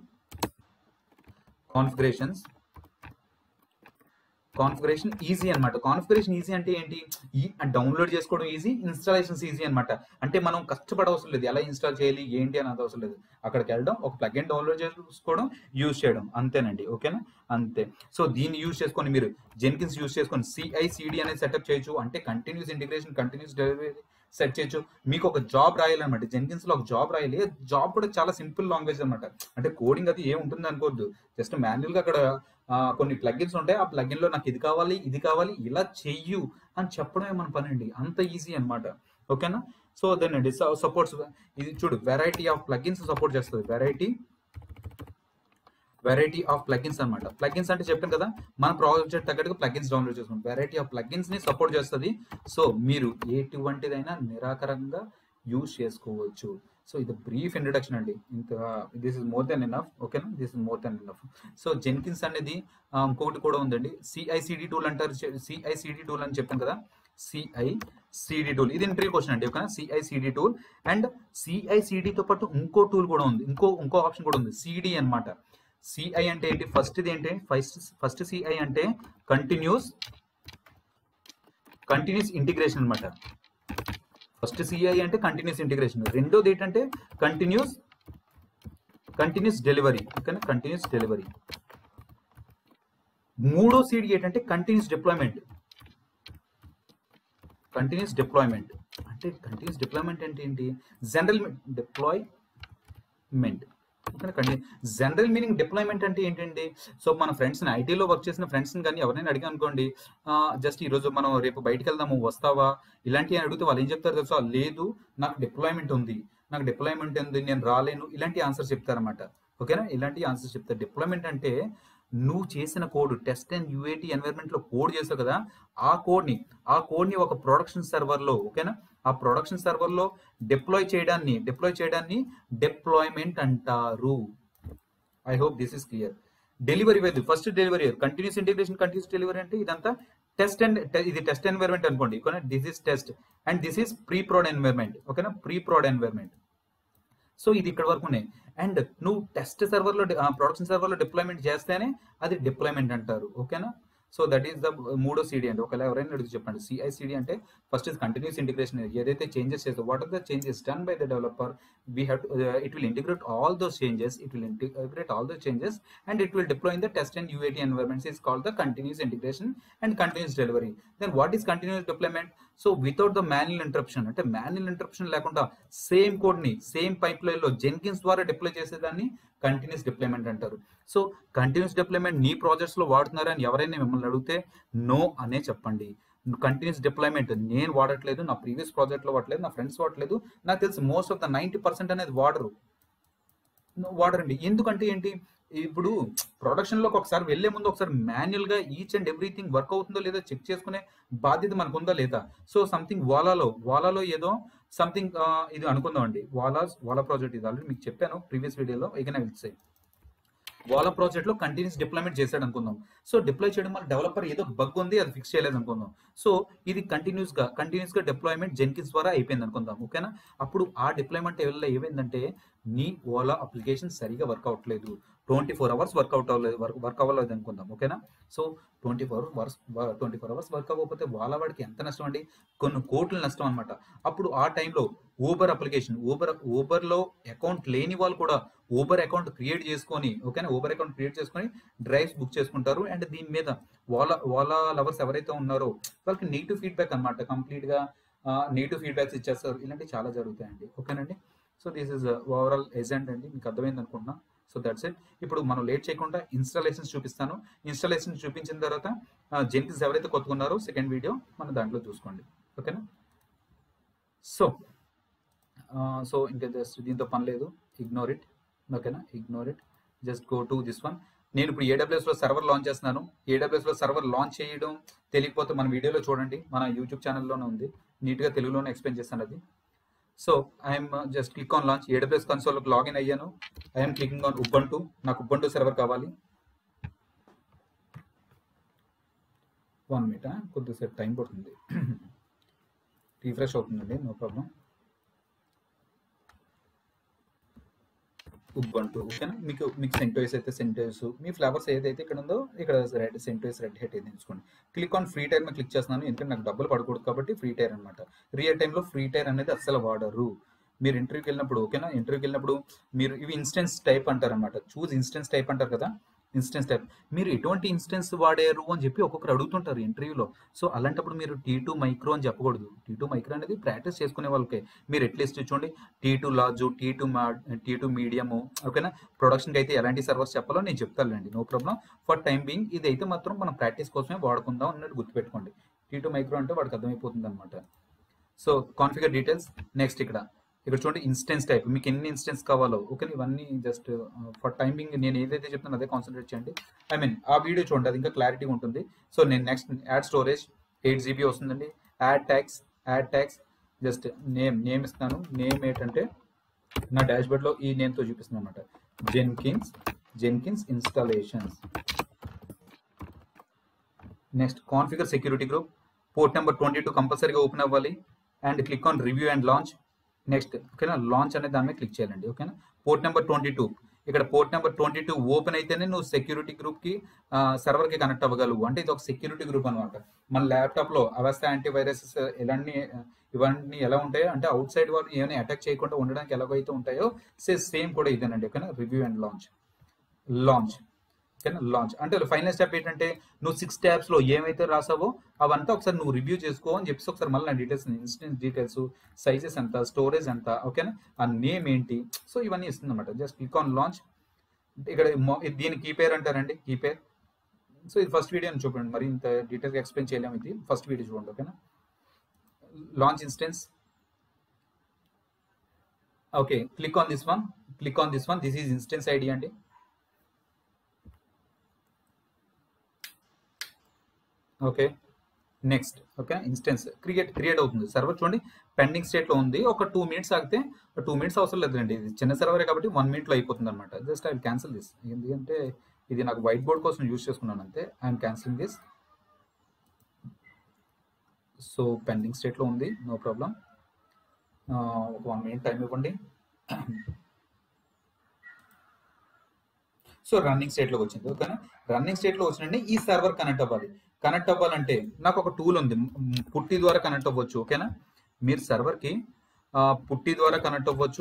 కాన్ఫిగరేషన్స్ కాన్ఫిగరేషన్ ఈజీ అనమాట కాన్ఫిగరేషన్ ఈజీ అంటే ఏంటి ఈ డౌన్లోడ్ చేసుకోవడం ఈజీ ఇన్స్టాలేషన్స్ ఈజీ అనమాట అంటే మనం కష్టపడవసరం లేదు ఎలా ఇన్స్టాల్ చేయాలి ఏంటి అని అవసరం లేదు అక్కడికి వెళ్ళడం ఒక ప్లగ్ ఇన్ డౌన్లోడ్ చేసుకోవడం యూజ్ చేయడం అంతేనండి ఓకేనా అంతే సో దీన్ని యూజ్ చేసుకొని మీరు జెన్కిన్స్ యూజ్ చేసుకొని సిఐసిడి అనేది సెటప్ చేయొచ్చు అంటే continuous integration continuous delivery set చేయొచ్చు మీకు ఒక జాబ్ రాయాలన్నమాట జెన్కిన్స్ లో ఒక జాబ్ రాయాలి జాబ్ కూడా చాలా సింపుల్ లాంగ్వేజ్ అనమాట అంటే కోడింగ్ అది ఏం ఉంటుంది అనుకోవద్దు జస్ట్ మాన్యువల్ గా అక్కడ కొన్ని ప్లగిన్స్ ఉంటాయి ఆ ప్లగిన్ లో నాకు ఇది కావాలి ఇది కావాలి ఇలా చెయ్యు అని చెప్పడమే మన పని అండి అంత ఈజీ అన్నమాట ఓకేనా సో దేనండి సపోర్ట్స్ ఇది చూడు వెరైటీ ఆఫ్ ప్లగిన్స్ సపోర్ట్ చేస్తుంది వెరైటీ వెరైటీ ఆఫ్ ప్లగిన్స్ అనమాట ప్లగిన్స్ అంటే చెప్పాను కదా మన ప్రాజెక్ట్ తగ్గట్టుగా ప్లగిన్స్ డౌన్లోడ్ చేసుకుంటాం వెరైటీ ఆఫ్ ప్లగిన్స్ ని సపోర్ట్ చేస్తుంది సో మీరు ఎటువంటిదైనా నిరాకరంగా యూజ్ చేసుకోవచ్చు సో ఇది బ్రీఫ్ ఇంట్రడక్షన్ అండి ఇంత this is more than enough ఓకేనా this is more than enough so Jenkins అనేది ఆ, ఇంకొకటి కూడా ఉందండి సిఐసిడి టూల్ అంటారు సిఐసిడి టూల్ అని చెప్పాను కదా సిఐసిడి టూల్ ఇది ఇంటర్వ్యూ క్వశ్చన్ అండి ఓకేనా సిఐసిడి టూల్ అండ్ సిఐసిడితో పాటు ఇంకో టూల్ కూడా ఉంది ఇంకో ఇంకో ఆప్షన్ కూడా ఉంది సిడి అన్నమాట సిఐ అంటే ఏంటి ఫస్ట్ ఇది ఏంటి ఫస్ట్ ఫస్ట్ సిఐ అంటే కంటిన్యూస్ కంటిన్యూస్ ఇంటిగ్రేషన్ అన్నమాట ఫస్ట్ సిఐ అంటే కంటిన్యూస్ ఇంటిగ్రేషన్ రెండోది ఏంటంటే కంటిన్యూస్ కంటిన్యూస్ డెలివరీ ఓకేనా కంటిన్యూస్ డెలివరీ మూడో సిడి ఏంటంటే కంటిన్యూస్ డిప్లాయ్మెంట్ కంటిన్యూస్ డిప్లాయ్మెంట్ అంటే కంటిన్యూస్ డిప్లాయ్మెంట్ అంటే ఏంటి general deployment okay general meaning deployment అంటే ఏంటండి సో మన ఫ్రెండ్స్ ఐటీలో వర్క్ చేసిన ఫ్రెండ్స్ కానీ ఎవరైనా అడిగా అనుకోండి జస్ట్ ఈ రోజు మనం రేపు బయటికి వెళ్దాము వస్తావా ఇలాంటివి అడిగితే వాళ్ళు ఏం చెప్తారు తెలుసా లేదు నాకు డిప్లాయ్మెంట్ ఉంది నాకు డిప్లాయ్మెంట్ ఉంది నేను రాలేను ఇలాంటి ఆన్సర్ చెప్తారన్నమాట ఓకేనా ఇలాంటి ఆన్సర్ చెప్తారు డిప్లాయ్మెంట్ అంటే నువ్వు చేసిన code test and UAT environment లో కోడ్ చేసావు కదా ఆ కోడ్ ని ఆ కోడ్ ని ఒక ప్రొడక్షన్ సర్వర్ లో ఓకేనా ఆ ప్రొడక్షన్ సర్వర్ లో డిప్లాయ్ చేయడాన్ని డిప్లాయ్ చేయడాన్ని డిప్లాయ్మెంట్ అంటారు I hope this is clear delivery వేదు first delivery continuous integration continuous delivery అంటే ఇదంతా టెస్ట్ అండ్ ఇది టెస్ట్ ఎన్వైర్మెంట్ అనుకోండి ఓకేనా this is test and this is pre prod environment ఓకేనా ప్రీ ప్రోడ్ ఎన్వైర్మెంట్ సో ఇది ఇక్కడ వరకు ఉన్నాయి అండ్ నువ్వు టెస్ట్ సర్వర్లో ప్రొడక్షన్ సర్వర్లో డిప్లాయ్మెంట్ చేస్తేనే అది డిప్లాయ్మెంట్ అంటారు ఓకేనా సో దట్ ఈస్ ద మూడో సిడి అండి ఒకవేళ ఎవరైనా అడిగి చెప్పండి సిఐసిడి అంటే ఫస్ట్ ఇస్ కంటిన్యూస్ ఇంటిగ్రేషన్ ఏదైతే చేంజెస్ చేస్తే what are the changes done by the developer we have it will integrate all those changes it will integrate all the changes and it will deploy in the test and UAT environments is called the continuous integration and continuous delivery then what is continuous deployment so without the manual interruption అంటే manual interruption లేకుండా same code ని same pipeline లో Jenkins ద్వారా deploy చేసేదాన్ని continuous deployment అంటారు so continuous deployment నీ projects లో వాడుతున్నారని ఎవరైనా మిమ్మల్ని అడిగితే నో అనే చెప్పండి కంటిన్యూస్ డిప్లాయ్మెంట్ నేను వాడట్లేదు నా ప్రీవియస్ ప్రాజెక్ట్ లో వాడలేదు నా ఫ్రెండ్స్ వాడలేదు నాకు తెలిసి most of the ninety percent అనేది వాడరు వాడరండి ఎందుకంటే ఏంటి ఇప్పుడు ప్రొడక్షన్ లోకి ఒకసారి వెళ్లే ముందు ఒకసారి మాన్యువల్ గా ఈచ్ అండ్ ఎవ్రీథింగ్ వర్క్ అవుతుందో లేదో చెక్ చేసుకునే బాధ్యత మనకు ఉందా లేదా సో సంథింగ్ వాలాలో వాలాలో ఏదో సంథింగ్ ఇది అనుకుందాం అండి వాలా వాలా ప్రాజెక్ట్ ఇది ఆల్రెడీ మీకు చెప్పాను ప్రీవియస్ వీడియోలో ఇకనే విల్సే వాలా ప్రాజెక్ట్ లో కంటిన్యూస్ డిప్లాయ్మెంట్ చేశాడు అనుకుందాం సో డిప్లాయ్ చేయడం వల్ల డెవలపర్ ఏదో బగ్ ఉంది అది ఫిక్స్ చేయలేదు అనుకుందాం సో ఇది కంటిన్యూస్ గా కంటిన్యూస్ గా డిప్లాయ్మెంట్ జెన్కిన్స్ ద్వారా అయిపోయింది అనుకుందాం ఓకేనా అప్పుడు ఆ డిప్లాయ్మెంట్ వల్ల ఏమైందంటే నీ ఓలా అప్లికేషన్ సరిగా వర్క్ అవ్వట్లేదు ట్వంటీ ఫోర్ అవర్స్ వర్కౌట్ అవ్వలేదు వర్క్ వర్క్ అవ్వలేదు అనుకుందాం ఓకేనా so twenty four hours twenty four hours work అవ్వకపోతే వాళ్ళ వాడికి ఎంత నష్టం అండి కొన్ని కోట్ల నష్టం అనమాట అప్పుడు ఆ టైంలో ఊబర్ అప్లికేషన్ ఊబర్ ఊబర్ లో అకౌంట్ లేని వాళ్ళు కూడా ఊబర్ అకౌంట్ క్రియేట్ చేసుకొని ఓకేనా ఊబర్ అకౌంట్ క్రియేట్ చేసుకొని డ్రైవ్స్ బుక్ చేసుకుంటారు అండ్ దీని మీద వాళ్ళ వాళ్ళ లవర్స్ ఎవరైతే ఉన్నారో వాళ్ళకి నెగిటివ్ ఫీడ్బ్యాక్ అనమాట కంప్లీట్ గా నెగిటివ్ ఫీడ్బ్యాక్స్ ఇచ్చేస్తారు ఇలాంటివి చాలా జరుగుతాయండి ఓకేనండి so this is overall agent అండి మీకు అర్థమైంది అనుకుంటున్నా సో దట్స్ ఇట్ ఇప్పుడు మనం లేట్ చేయకుండా ఇన్స్టాలేషన్స్ చూపిస్తాను ఇన్స్టాలేషన్స్ చూపించిన తర్వాత జెన్కిన్స్ ఎవరైతే కొట్టుకున్నారో సెకండ్ వీడియో మన దాంట్లో చూసుకోండి ఓకేనా సో సో ఇంకా జస్ట్ దీంతో పని లేదు ఇగ్నోర్ ఇట్ ఓకేనా ignore it just go to this one నేను ఇప్పుడు ఏడబ్ల్యూఎస్ లో సర్వర్ లాంచ్ చేస్తున్నాను ఏడబ్ల్యూఎస్ లో సర్వర్ లాంచ్ చేయడం తెలియకపోతే మన వీడియోలో చూడండి మన యూట్యూబ్ ఛానల్లోనే ఉంది నీట్గా తెలుగులోనే ఎక్స్ప్లెయిన్ చేస్తాను అది so I'm just click on launch AWS కన్సోల్కి లాగిన్ అయ్యాను ఐఎమ్ క్లికింగ్ ఆన్ ఉబ్బంటు నాకు ఉబ్బంటు సర్వర్ కావాలి వన్ మినిట్ కొద్దిసేపు టైం పడుతుంది రీఫ్రెష్ అవుతుందండి నో ప్రాబ్లం ఉబ్బంటు ఓకేనా మీకు మీకు సెంటోయిస్ అయితే సెంటోయిస్ మీ ఫ్లేవర్స్ ఏదైతే ఇక్కడ ఉందో ఇక్కడ రెడ్ సెంటోయిస్ రెడ్ హెట్ అయితే తీసుకోండి క్లిక్ ఆన్ ఫ్రీ టైర్ మీద క్లిక్ చేస్తున్నాను ఎందుకంటే నాకు డబ్బులు పడకూడదు కాబట్టి ఫ్రీ టైర్ అనమాట రియల్ టైంలో ఫ్రీ టైర్ అనేది అస్సలు వాడరు మీరు ఇంటర్వ్యూకి వెళ్ళినప్పుడు ఓకేనా ఇంటర్వ్యూకి వెళ్ళినప్పుడు మీరు ఇవి ఇన్స్టెన్స్ టైప్ అంటారు అనమాట చూజ్ ఇన్స్టెన్స్ టైప్ అంటారు కదా ఇన్స్టెన్స్ టైప్ మీరు ఎటువంటి ఇన్స్టెన్స్ వాడారు అని చెప్పి ఒక్కొక్కరు అడుగుతుంటారు ఇంటర్వ్యూలో సో అలాంటప్పుడు మీరు టీ టూ మైక్రో అని చెప్పకూడదు టీ టూ మైక్రో అనేది ప్రాక్టీస్ చేసుకునే వాళ్ళకే మీరు ఎట్లీస్ట్ చూడండి T two large T two మా టీ టూ మీడియము ఓకేనా ప్రొడక్షన్కి అయితే ఎలాంటి సర్వర్స్ చెప్పాలో నేను చెప్తానండి no problem for time being ఇది అయితే మాత్రం మనం ప్రాక్టీస్ కోసమే వాడుకుందాం అన్నట్టు గుర్తుపెట్టుకోండి టీ టూ మైక్రో అంటే వాడికి అర్థమైపోతుంది అనమాట సో కాన్ఫిగర్ డీటెయిల్స్ నెక్స్ట్ ఇక్కడ ఇక్కడ చూడండి ఇన్స్టెన్స్ టైప్ మీకు ఎన్ని ఇన్స్టెన్స్ కావాలో ఓకే ఇవన్నీ జస్ట్ ఫర్ టైమింగ్ నేను ఏదైతే చెప్తానో అదే కాన్సన్ట్రేట్ చేయండి ఐ మీన్ ఆ వీడియో చూడండి అది ఇంకా క్లారిటీ ఉంటుంది సో నేను next add storage eight GB వస్తుందండి add tags add tags just name name ఇస్తున్నాను నేమ్ ఏంటంటే నా డాష్ బోర్డ్లో ఈ నేమ్తో చూపిస్తున్నాను అనమాట Jenkins Jenkins installations next configure security group port number twenty two కంపల్సరీగా ఓపెన్ అవ్వాలి and click on review and launch next ఓకేనా లాంచ్ అనే దాని మీద క్లిక్ చేయాలండి ఓకేనా పోర్ట్ నెంబర్ ట్వంటీ టూ ఇక్కడ port number twenty two open అయితేనే నువ్వు సెక్యూరిటీ గ్రూప్కి సర్వర్కి కనెక్ట్ అవ్వగలవు అంటే ఇది ఒక సెక్యూరిటీ గ్రూప్ అనమాట మన ల్యాప్టాప్లో అవస్థ యాంటీవైరసెస్ ఇలాంటి ఇవన్నీ ఎలా ఉంటాయో అంటే అవుట్ సైడ్ వాళ్ళు ఏమైనా అటాక్ చేయకుండా ఉండడానికి ఎలాగైతే ఉంటాయో సే సేమ్ కూడా ఇదేనండి ఓకేనా రివ్యూ అండ్ లాంచ్ లాంచ్ ఓకేనా లాంచ్ అంటే ఫైనల్ స్టెప్ ఏంటంటే నువ్వు సిక్స్ ట్యాబ్స్ లో ఏమైతే రాసావో అవంతా ఒకసారి నువ్వు రివ్యూ చేసుకో అని చెప్పేసి ఒకసారి మళ్ళీ డీటెయిల్స్ ఇన్స్టెన్స్ డీటెయిల్స్ సైజెస్ ఎంత స్టోరేజ్ ఎంత ఓకేనా ఆ నేమ్ ఏంటి సో ఇవన్నీ ఇస్తుంది అనమాట జస్ట్ క్లిక్ ఆన్ లాంచ్ ఇక్కడ మొ- ఇది దీని కీ పేర్ అంటారండి కీ పేర్ సో ఇది ఫస్ట్ వీడియో అని చూడండి మరి ఇంత డీటెయిల్గా ఎక్స్ప్లెయిన్ చేయలేము ఇది ఫస్ట్ వీడియో చూడండి ఓకేనా launch instance okay click on this one click on this one this is instance ID అండి okay next okay instance create create అవుతుంది సర్వర్ చూడండి పెండింగ్ స్టేట్లో ఉంది ఒక టూ మినిట్స్ ఆగితే టూ మినిట్స్ అవసరం లేదండి ఇది చిన్న సర్వరే కాబట్టి వన్ మినిట్లో అయిపోతుంది అనమాట జస్ట్ ఐ క్యాన్సిల్ దిస్ ఎందుకంటే ఇది నాకు వైట్ బోర్డ్ కోసం యూజ్ చేసుకున్నాను అంతే I'm cancelling this so pending స్టేట్లో ఉంది నో ప్రాబ్లం ఒక వన్ మినిట్ టైం ఇవ్వండి సో రన్నింగ్ స్టేట్లోకి వచ్చింది ఓకేనా రన్నింగ్ స్టేట్లో వచ్చినండి ఈ సర్వర్ కనెక్ట్ అవ్వాలి కనెక్ట్ అవ్వాలంటే నాకు ఒక టూల్ ఉంది మ్, పుట్టి ద్వారా కనెక్ట్ అవ్వచ్చు ఓకేనా మీరు సర్వర్కి పుట్టి ద్వారా కనెక్ట్ అవ్వచ్చు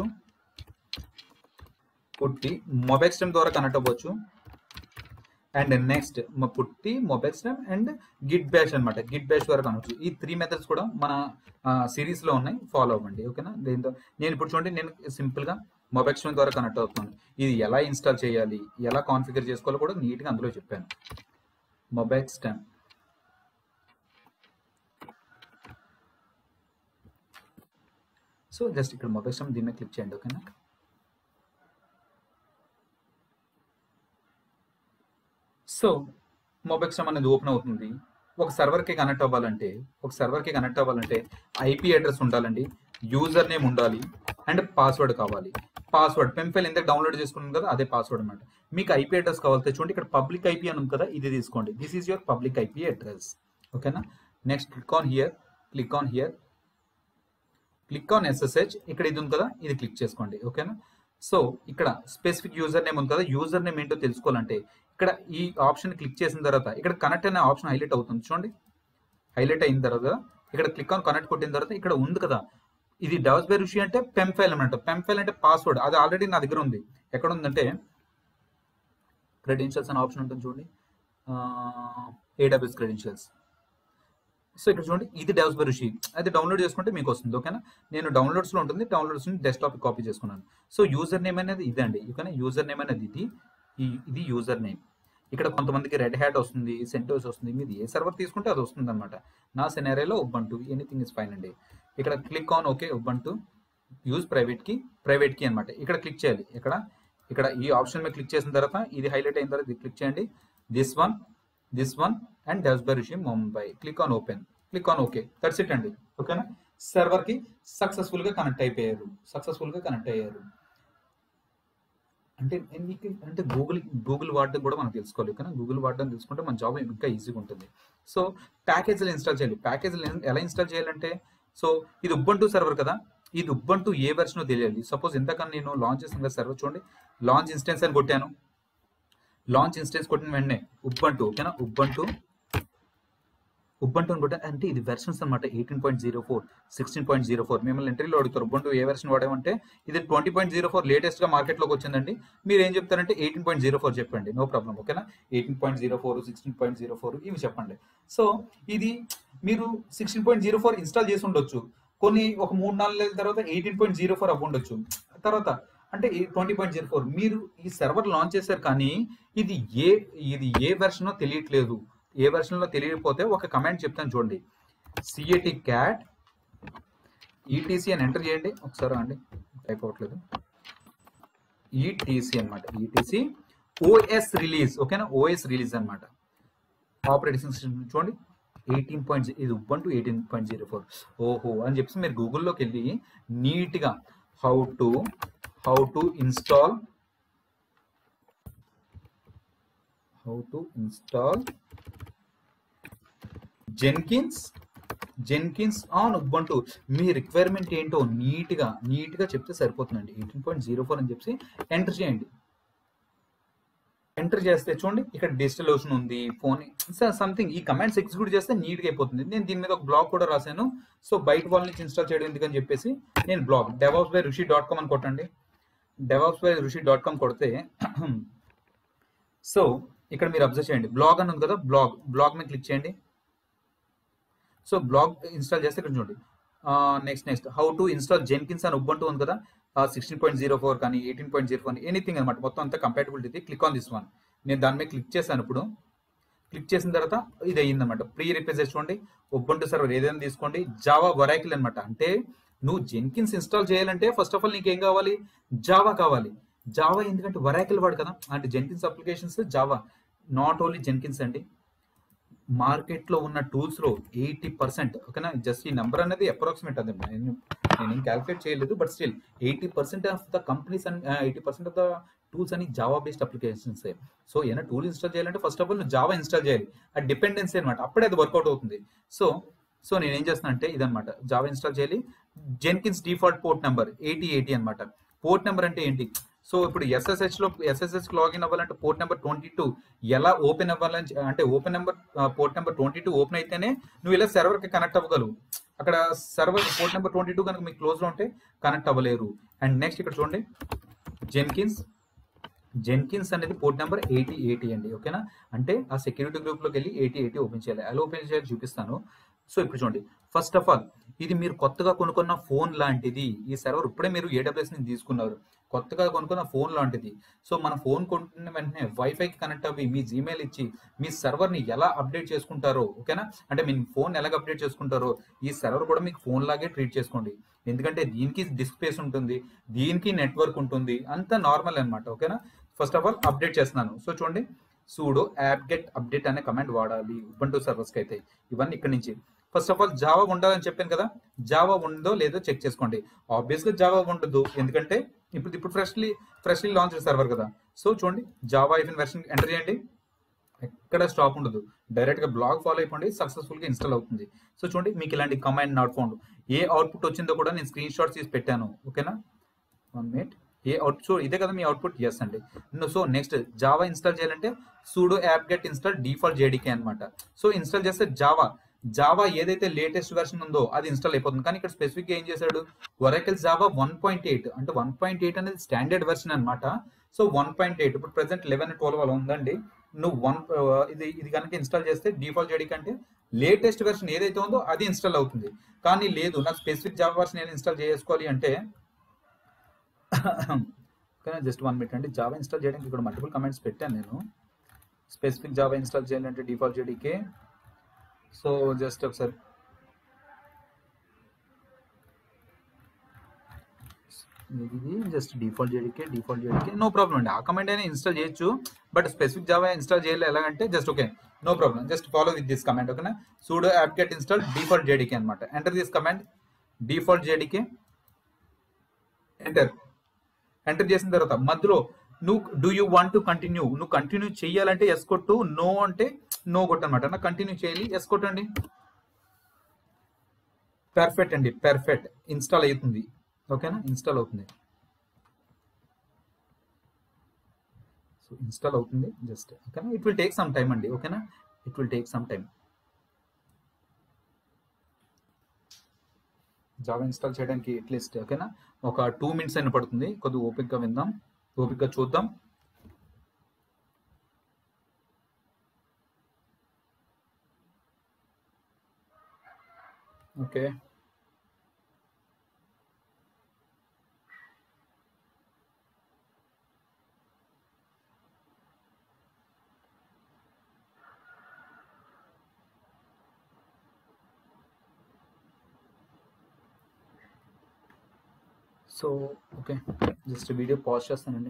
పుట్టి మొబైల్ స్టెమ్ ద్వారా కనెక్ట్ అవ్వచ్చు and next PuTTY MobaXterm and Git Bash అన్నమాట గిట్ బ్యాష్ ద్వారా కనవచ్చు ఈ త్రీ మెథడ్స్ కూడా మన సిరీస్ లో ఉన్నాయి ఫాలో అవ్వండి ఓకేనా దీంతో నేను ఇప్పుడు చూడండి నేను సింపుల్ గా మొబైల్ స్టెమ్ ద్వారా కనెక్ట్ అవుతున్నాను ఇది ఎలా ఇన్స్టాల్ చేయాలి ఎలా కాన్ఫిగర్ చేసుకోవాలో కూడా నీట్ గా అందులో చెప్పాను మొబైల్ స్టెమ్ సో జస్ట్ ఇక్కడ మొబైల్ స్టెమ్ దీని మీద క్లిక్ చేయండి ఓకేనా సో మొబైల్ స్టెమ్ అనేది ఓపెన్ అవుతుంది ఒక సర్వర్కి కనెక్ట్ అవ్వాలంటే ఒక సర్వర్కి కనెక్ట్ అవ్వాలంటే ఐపీ అడ్రస్ ఉండాలండి యూజర్ నేమ్ ఉండాలి అండ్ పాస్వర్డ్ కావాలి పాస్వర్డ్ పెంఫైల్ ఎంత డౌన్లోడ్ చేసుకున్నాం కదా అదే పాస్వర్డ్ అనమాట మీకు ఐపీ అడ్రస్ కావాలంటే చూడండి ఇక్కడ పబ్లిక్ ఐపీ అని ఉంది కదా ఇది తీసుకోండి this is your public IP address ఓకేనా next click on here click on here click on SSH ఇక్కడ ఇది ఉంది కదా ఇది క్లిక్ చేసుకోండి ఓకేనా సో ఇక్కడ స్పెసిఫిక్ యూజర్ నేమ్ ఉంది కదా యూజర్ నేమ్ ఏంటో తెలుసుకోవాలంటే ఇక్కడ ఈ ఆప్షన్ క్లిక్ చేసిన తర్వాత ఇక్కడ కనెక్ట్ అనే ఆప్షన్ హైలైట్ అవుతుంది చూడండి హైలైట్ అయిన తర్వాత ఇక్కడ క్లిక్ ఆన్ కనెక్ట్ కొట్టిన తర్వాత ఇక్కడ ఉంది కదా ఇది డెవస్ బై ఋషి అంటే పెమ్ ఫైల్ అనమాట పెమ్ ఫైల్ అంటే పాస్వర్డ్ అది ఆల్రెడీ నా దగ్గర ఉంది ఎక్కడ ఉందంటే క్రెడెన్షియల్స్ అనే ఆప్షన్ ఉంటుంది చూడండి ఏడబ్ల్యూఎస్ క్రెడెన్షియల్స్ సో ఇక్కడ చూడండి ఇది డెవస్ బై ఋషి అది డౌన్లోడ్ చేసుకుంటే మీకు వస్తుంది ఓకేనా నేను డౌన్లోడ్స్ లో ఉంటుంది డౌన్లోడ్స్ డెస్క్టాప్ కాపీ చేసుకున్నాను సో యూజర్ నేమ్ అనేది ఇదండి ఓకేనా యూజర్ నేమ్ అనేది ఇది ఈ- ఇది యూజర్ నేమ్ ఇక్కడ కొంతమందికి రెడ్ హ్యాట్ వస్తుంది సెంటోస్ వస్తుంది మీది ఏ సర్వర్ తీసుకుంటే అది వస్తుంది అనమాట నా సెనారియోలో ఉబ్బంటు ఎనీథింగ్ ఇస్ ఫైన్ అండి ఇక్కడ click on okay Ubuntu use private key private key అనమాట ఇక్కడ క్లిక్ చేయాలి ఇక్కడ ఇక్కడ ఈ ఆప్షన్ మీద క్లిక్ చేసిన తర్వాత ఇది హైలైట్ అయిన తర్వాత ఇది క్లిక్ చేయండి this one this one and DevOps by Rishi Mumbai click on open click on okay that's it అండి ఓకేనా సర్వర్ కి సక్సెస్ఫుల్ గా కనెక్ట్ అయిపోయారు సక్సెస్ఫుల్ గా కనెక్ట్ అయ్యారు అంటే మీకు అంటే గూగుల్ గూగుల్ వాడడం కూడా మనం తెలుసుకోవాలి కానీ గూగుల్ వాడడం తెలుసుకుంటే మన జాబ్ ఇంకా ఈజీగా ఉంటుంది సో ప్యాకేజీలు ఇన్స్టాల్ చేయాలి ప్యాకేజీలు ఎలా ఇన్స్టాల్ చేయాలంటే సో ఇది ఉబ్బంటూ సర్వర్ కదా ఇది ఉబ్బంటూ ఏ వెర్షన్ తెలియాలి సపోజ్ ఇంతకన్నా నేను లాంచ్ చేసిన కదా సర్వర్ చూడండి లాంచ్ ఇన్స్టెన్స్ అని కొట్టాను లాంచ్ ఇన్స్టెన్స్ కొట్టిన వెంటనే ఉబ్బంటూ ఓకేనా ఉబ్బంటూ ఉబ్బంటు అనుకుంటే అంటే ఇది వెర్షన్స్ అనమాట eighteen point zero four sixteen point zero four మిమ్మల్ని ఇంటర్వ్యూలో అడుగుతారు ఉబ్బంటు ఏ వెర్షన్ వాడామంటే ఇది ట్వంటీ పాయింట్ జీరో ఫోర్ లేటెస్ట్గా మార్కెట్లోకి వచ్చిందండి మీరు ఏం చెప్తారంటే ఎయిటీన్ పాయింట్ జీరో ఫోర్ చెప్పండి నో ప్రాబ్లం ఓకేనా eighteen point zero four sixteen point zero four ఇవి చెప్పండి సో ఇది మీరు sixteen point zero four install చేసి ఉండొచ్చు కొన్ని ఒక మూడు నాలుగు నెలల తర్వాత ఎయిటీన్ పాయింట్ జీరో ఫోర్ అవ్వండొచ్చు తర్వాత అంటే ట్వంటీ పాయింట్ జీరో ఫోర్ మీరు ఈ సర్వర్ లాంచ్ చేశారు కానీ ఇది ఏ ఇది ఏ వెర్షనో తెలియట్లేదు ఏ వెర్షన్లో తెలియకపోతే ఒక కమెంట్ చెప్తాను చూడండి సిఏటి క్యాట్ ఈటీసీ అని ఎంటర్ చేయండి ఒకసారి అండి టైప్ అవ్వట్లేదు ఈటీసీ అనమాట ఈటీసీ ఓఎస్ రిలీజ్ ఓకేనా ఓఎస్ రిలీజ్ అనమాట ఆపరేటింగ్ సిస్టమ్ చూడండి ఎయిటీన్ పాయింట్ ఇది Ubuntu eighteen point zero four ఓహో అని చెప్పి మీరు గూగుల్లోకి వెళ్ళి నీట్గా how to how to install how to install Jenkins Jenkins on Ubuntu మీ రిక్వైర్మెంట్ ఏంటో నీట్గా నీట్గా చెప్తే సరిపోతుందండి ఎయిటీన్ పాయింట్ జీరో ఫోర్ అని చెప్పి ఎంటర్ చేయండి ఎంటర్ చేస్తే చూడండి ఇక్కడ డిజిటల్ ఓషన్ ఉంది ఫోన్ సంథింగ్ ఈ కమాండ్స్ ఎగ్జిక్యూట్ చేస్తే నీట్గా అయిపోతుంది నేను దీని మీద ఒక బ్లాగ్ కూడా రాశాను సో బయట వాళ్ళ నుంచి ఇన్స్టాల్ చేయడం ఎందుకని చెప్పేసి నేను blog DevOps by Rishi dot com అని కొట్టండి DevOps by Rishi dot com కొడితే సో ఇక్కడ మీరు అబ్జర్వ్ చేయండి బ్లాగ్ అని ఉంది కదా బ్లాగ్ బ్లాగ్ మీద క్లిక్ చేయండి సో బ్లాగ్ ఇన్స్టాల్ చేస్తే ఇక్కడ చూడండి next next how to install Jenkins అని ఉబ్బంటూ ఉంది కదా సిక్స్టీన్ పాయింట్ జీరో ఫోర్ కానీ eighteen point zero four anything అనమాట మొత్తం అంతా compatibility click on this one నేను దాని మీద క్లిక్ చేశాను ఇప్పుడు క్లిక్ చేసిన తర్వాత ఇది అయ్యిందన్నమాట ప్రీ రిప్రెజెంట్ చూడండి ఉబ్బంటు సర్వర్ ఏదైనా తీసుకోండి జావా వరాకిల్ అనమాట అంటే నువ్వు జెన్కిన్స్ ఇన్స్టాల్ చేయాలంటే ఫస్ట్ ఆఫ్ ఆల్ నీకు ఏం కావాలి జావా కావాలి జావా ఎందుకంటే వరాకిల్ వాడు కదా అంటే Jenkins applications Java not only Jenkins అండి మార్కెట్లో ఉన్న టూల్స్లో ఎయిటీ పర్సెంట్ ఓకేనా జస్ట్ ఈ నెంబర్ అనేది అప్రాక్సిమేట్ అదే నేను నేను ఏం క్యాల్కులేట్ చేయలేదు but still eighty percent of the companies and eighty percent of the tools అని జావా బేస్డ్ అప్లికేషన్స్ సో ఏదైనా టూల్ ఇన్స్టాల్ చేయాలంటే ఫస్ట్ ఆఫ్ ఆల్ నువ్వు జావా ఇన్స్టాల్ చేయాలి ఆ డిపెండెన్సీ అనమాట అప్పుడే అది వర్కౌట్ అవుతుంది సో సో నేను ఏం చేస్తున్నా అంటే ఇదనమాట జావా ఇన్స్టాల్ చేయాలి Jenkins default port number eighty eighty అనమాట పోర్ట్ నెంబర్ అంటే ఏంటి సో ఇప్పుడు ఎస్ఎస్హెచ్ లో ఎస్ఎస్హెచ్ లాగిన్ అవ్వాలంటే పోర్ట్ నెంబర్ ట్వంటీ టూ ఎలా ఓపెన్ అవ్వాలని అంటే open number port number twenty two open అయితేనే నువ్వు ఇలా సర్వర్ కి కనెక్ట్ అవ్వగలవు అక్కడ server port number twenty two కనుక మీకు క్లోజ్ లో ఉంటే కనెక్ట్ అవ్వలేరు అండ్ నెక్స్ట్ ఇక్కడ చూడండి జెన్కిన్స్ జెన్కిన్స్ అనేది పోర్ట్ నెంబర్ ఎయిటీ ఎయిటీ అండి ఓకేనా అంటే ఆ సెక్యూరిటీ గ్రూప్ లోకి వెళ్ళి ఎయిటీ ఎయిటీ ఓపెన్ చేయాలి అలా ఓపెన్ చేయాలి చూపిస్తాను సో ఇప్పుడు చూడండి ఫస్ట్ ఆఫ్ ఆల్ ఇది మీరు కొత్తగా కొనుక్కున్న ఫోన్ లాంటిది ఈ సర్వర్ ఇప్పుడే మీరు ఏడబ్ల్యూఎస్ నుంచి తీసుకున్నారు కొత్తగా కొనుక్కున్న ఫోన్ లాంటిది సో మన ఫోన్ కొంటున్న వెంటనే వైఫైకి కనెక్ట్ అవ్వి మీ జీమెయిల్ ఇచ్చి మీ సర్వర్ని ఎలా అప్డేట్ చేసుకుంటారో ఓకేనా అంటే మీ ఫోన్ ఎలాగ అప్డేట్ చేసుకుంటారో ఈ సర్వర్ కూడా మీకు ఫోన్ లాగే ట్రీట్ చేసుకోండి ఎందుకంటే దీనికి డిస్క్ స్పేస్ ఉంటుంది దీనికి నెట్వర్క్ ఉంటుంది అంతా నార్మల్ అనమాట ఓకేనా ఫస్ట్ ఆఫ్ ఆల్ అప్డేట్ చేస్తున్నాను సో చూడండి సూడో యాప్ గెట్ అప్డేట్ అనే కమాండ్ వాడాలి ఉబంటూ సర్వర్స్కి అయితే ఇవన్నీ ఇక్కడ నుంచి ఫస్ట్ ఆఫ్ ఆల్ జావా ఉండాలని చెప్పాను కదా జావా ఉందో లేదో చెక్ చేసుకోండి ఆబ్వియస్గా జావా ఉండదు ఎందుకంటే ఇప్పుడు ఇప్పుడు ఫ్రెష్లీ ఫ్రెష్లీ లాంచ్ సర్వర్ కదా సో చూడండి జావా ఐఫిన్ వెర్షన్ ఎంటర్ చేయండి ఎక్కడ స్టాప్ ఉండదు డైరెక్ట్ గా బ్లాగ్ ఫాలో అయిపోండి సక్సెస్ఫుల్ గా ఇన్స్టాల్ అవుతుంది సో చూడండి మీకు ఇలాంటి కమాండ్ నాట్ ఫౌండ్ ఏ అవుట్పుట్ వచ్చిందో కూడా నేను స్క్రీన్ షాట్స్ తీసి పెట్టాను ఓకేనా వన్ మినిట్ ఏ అవుట్ సో ఇదే కదా మీ అవుట్పుట్ ఎస్ అండి సో నెక్స్ట్ జావా ఇన్స్టాల్ చేయాలంటే sudo apt get install default JDK అనమాట సో ఇన్స్టాల్ చేస్తే జావా జావా ఏదైతే లేటెస్ట్ వెర్షన్ ఉందో అది ఇన్స్టాల్ అయిపోతుంది కానీ ఇక్కడ స్పెసిఫిక్ ఏం చేశాడు Oracle Java one point eight అంటే వన్ పాయింట్ ఎయిట్ అనేది స్టాండర్డ్ వెర్షన్ అనమాట సో వన్ పాయింట్ ఎయిట్ ఇప్పుడు ప్రెసెంట్ లెవెన్ ట్వెల్వ్ అలా ఉందండి నువ్వు వన్ ఇది ఇది కనుక ఇన్స్టాల్ చేస్తే డిఫాల్ట్ జేడీ కంటే లేటెస్ట్ వెర్షన్ ఏదైతే ఉందో అది ఇన్స్టాల్ అవుతుంది కానీ లేదు నాకు స్పెసిఫిక్ జావా వెర్షన్ నేను ఇన్స్టాల్ చేసుకోవాలి అంటే కానీ జస్ట్ వన్ మినిట్ అండి జావా ఇన్స్టాల్ చేయడానికి ఇక్కడ మల్టిపుల్ కమెంట్స్ పెట్టాను నేను స్పెసిఫిక్ జావా ఇన్స్టాల్ చేయాలంటే డిఫాల్ట్ జేడీకే సో జస్ట్ ఒకసారి ఇది just default JDK default JDK no problem అండి ఆ కమాండ్ అయినా ఇన్స్టాల్ చేయొచ్చు బట్ స్పెసిఫిక్ జావా ఇన్స్టాల్ చేయాలి ఎలాగంటే just okay no problem just follow with this command ఓకేనా sudo apt get install default JDK అనమాట enter this command default JDK enter enter చేసిన తర్వాత మధ్యలో నువ్వు do you want to continue నువ్వు continue చేయాలంటే ఎస్ కొట్టు నో అంటే నో కొట్టు అనమాట నాకు కంటిన్యూ చేయాలి ఎస్ కొట్టండి పర్ఫెక్ట్ అండి పర్ఫెక్ట్ ఇన్స్టాల్ అవుతుంది ఓకేనా ఇన్స్టాల్ అవుతుంది సో ఇన్స్టాల్ అవుతుంది జస్ట్ ఓకేనా it will take some time అండి ఓకేనా it will take some time Java install చేయడానికి అట్లీస్ట్ ఓకేనా ఒక టూ మినిట్స్ అయినా పడుతుంది కొద్దిగా ఓపిక్గా విందాం ఓపిక్గా చూద్దాం okay so okay just video pause చేస్తానండి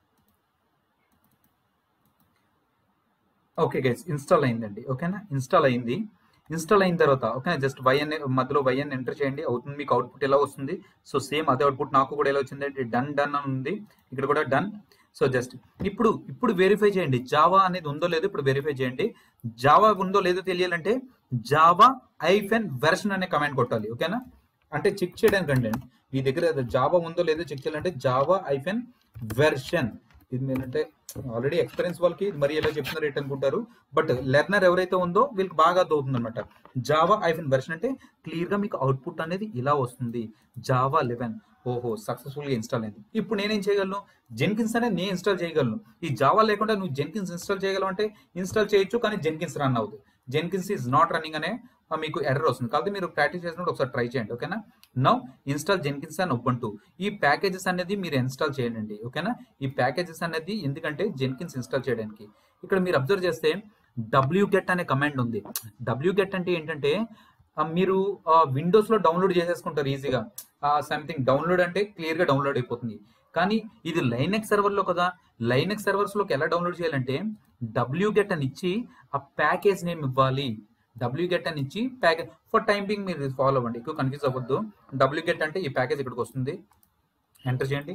ఓకే గైస్ ఇన్స్టాల్ అయిందండి ఓకేనా ఇన్స్టాల్ అయింది ఇన్స్టాల్ అయిన తర్వాత ఓకే జస్ట్ వైఎన్ మధ్యలో వైఎన్ ఎంటర్ చేయండి అవుతుంది మీకు అవుట్పుట్ ఎలా వస్తుంది సో సేమ్ అదే అవుట్పుట్ నాకు కూడా ఎలా వచ్చింది డన్ డన్ అని ఉంది ఇక్కడ కూడా డన్ సో జస్ట్ ఇప్పుడు ఇప్పుడు వెరిఫై చేయండి జావా అనేది ఉందో లేదో ఇప్పుడు వెరిఫై చేయండి జావా ఉందో లేదో తెలియాలంటే జావా ఐఫెన్ వెర్షన్ అనే కమెంట్ కొట్టాలి ఓకేనా అంటే చెక్ చేయడానికి అండి మీ దగ్గర జావా ఉందో లేదో చెక్ చేయాలంటే జావా ఐఫెన్ వెర్షన్ ఇది ఏంటంటే ఆల్రెడీ ఎక్స్పీరియన్స్ వాళ్ళకి ఇది మరి ఎలా చెప్తున్నారు ఏంటి అనుకుంటారు బట్ లెర్నర్ ఎవరైతే ఉందో వీళ్ళకి బాగా అవుతుంది అనమాట జావా ఐఫెన్ వెర్షన్ అంటే క్లియర్ గా మీకు అవుట్పుట్ అనేది ఇలా వస్తుంది జావా లెవెన్ ఓహో సక్సెస్ఫుల్ గా ఇన్స్టాల్ అయింది ఇప్పుడు నేనేం చేయగలను జెన్కిన్స్ అనేది నేను ఇన్స్టాల్ చేయగలను ఈ జావా లేకుండా నువ్వు జెన్కిన్స్ ఇన్స్టాల్ చేయగలవు అంటే ఇన్స్టాల్ చేయొచ్చు కానీ జెన్కిన్స్ రన్ అవుతుంది జెన్కిన్స్ ఈజ్ నాట్ రన్నింగ్ అనే ఆ, మీకు ఎర్రర్ వస్తుంది కాబట్టి మీరు ప్రాక్టీస్ చేసినప్పుడు ఒకసారి ట్రై చేయండి ఓకేనా నౌ ఇన్స్టాల్ జెన్కిన్స్ అని ఒప్పంటూ ఈ ప్యాకేజెస్ అనేది మీరు ఇన్స్టాల్ చేయండి ఓకేనా ఈ ప్యాకేజెస్ అనేది ఎందుకంటే జెన్కిన్స్ ఇన్స్టాల్ చేయడానికి ఇక్కడ మీరు అబ్జర్వ్ చేస్తే డబ్ల్యూ గెట్ అనే కమాండ్ ఉంది డబ్ల్యూ గెట్ అంటే ఏంటంటే ఆ, మీరు విండోస్ లో డౌన్లోడ్ చేసేసుకుంటారు ఈజీగా సంథింగ్ డౌన్లోడ్ అంటే క్లియర్ గా డౌన్లోడ్ అయిపోతుంది కానీ ఇది లైనెక్స్ సర్వర్ లో కదా లైనెక్స్ సర్వర్స్ లోకి ఎలా డౌన్లోడ్ చేయాలంటే డబ్ల్యూ గెట్ అని ఇచ్చి ఆ ప్యాకేజ్ నేమ్ ఇవ్వాలి డబ్ల్యూ గెట్ అని ఇచ్చి ప్యాకేజ్ ఫర్ టైం బింగ్ మీరు ఫాలో అవ్వండి ఎక్కువ కన్ఫ్యూజ్ అవ్వద్దు డబ్ల్యూ గెట్ అంటే ఈ ప్యాకేజ్ ఇక్కడికి వస్తుంది ఎంటర్ చేయండి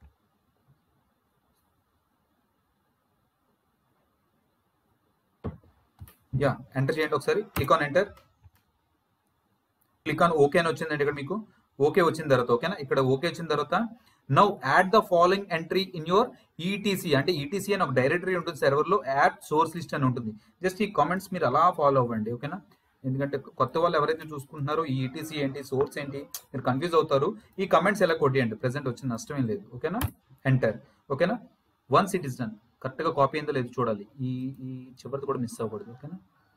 యా ఎంటర్ చేయండి ఒకసారి click on enter click on okay అని వచ్చిందండి ఇక్కడ మీకు ఓకే వచ్చిన తర్వాత ఓకేనా ఇక్కడ ఓకే వచ్చిన తర్వాత now add the following entry in your ETC అంటే ఈటీసీ అని ఒక డైరెక్టరీ ఉంటుంది సర్వర్ లో యాడ్ సోర్స్ లిస్ట్ అని ఉంటుంది జస్ట్ ఈ కామెంట్స్ మీరు అలా ఫాలో అవ్వండి ఓకేనా ఎందుకంటే కొత్త వాళ్ళు ఎవరైతే చూసుకుంటున్నారో ఈ ఈటీసీ ఏంటి సోర్స్ ఏంటి మీరు కన్ఫ్యూజ్ అవుతారు ఈ కమెంట్స్ ఎలా కొట్టేయండి ప్రెసెంట్ వచ్చిన నష్టం ఏం లేదు ఓకేనా ఎంటర్ ఓకేనా once it is done correct గా కాపీ అయిందో లేదు చూడాలి ఈ ఈ చివరిది కూడా మిస్ అవ్వకూడదు ఓకేనా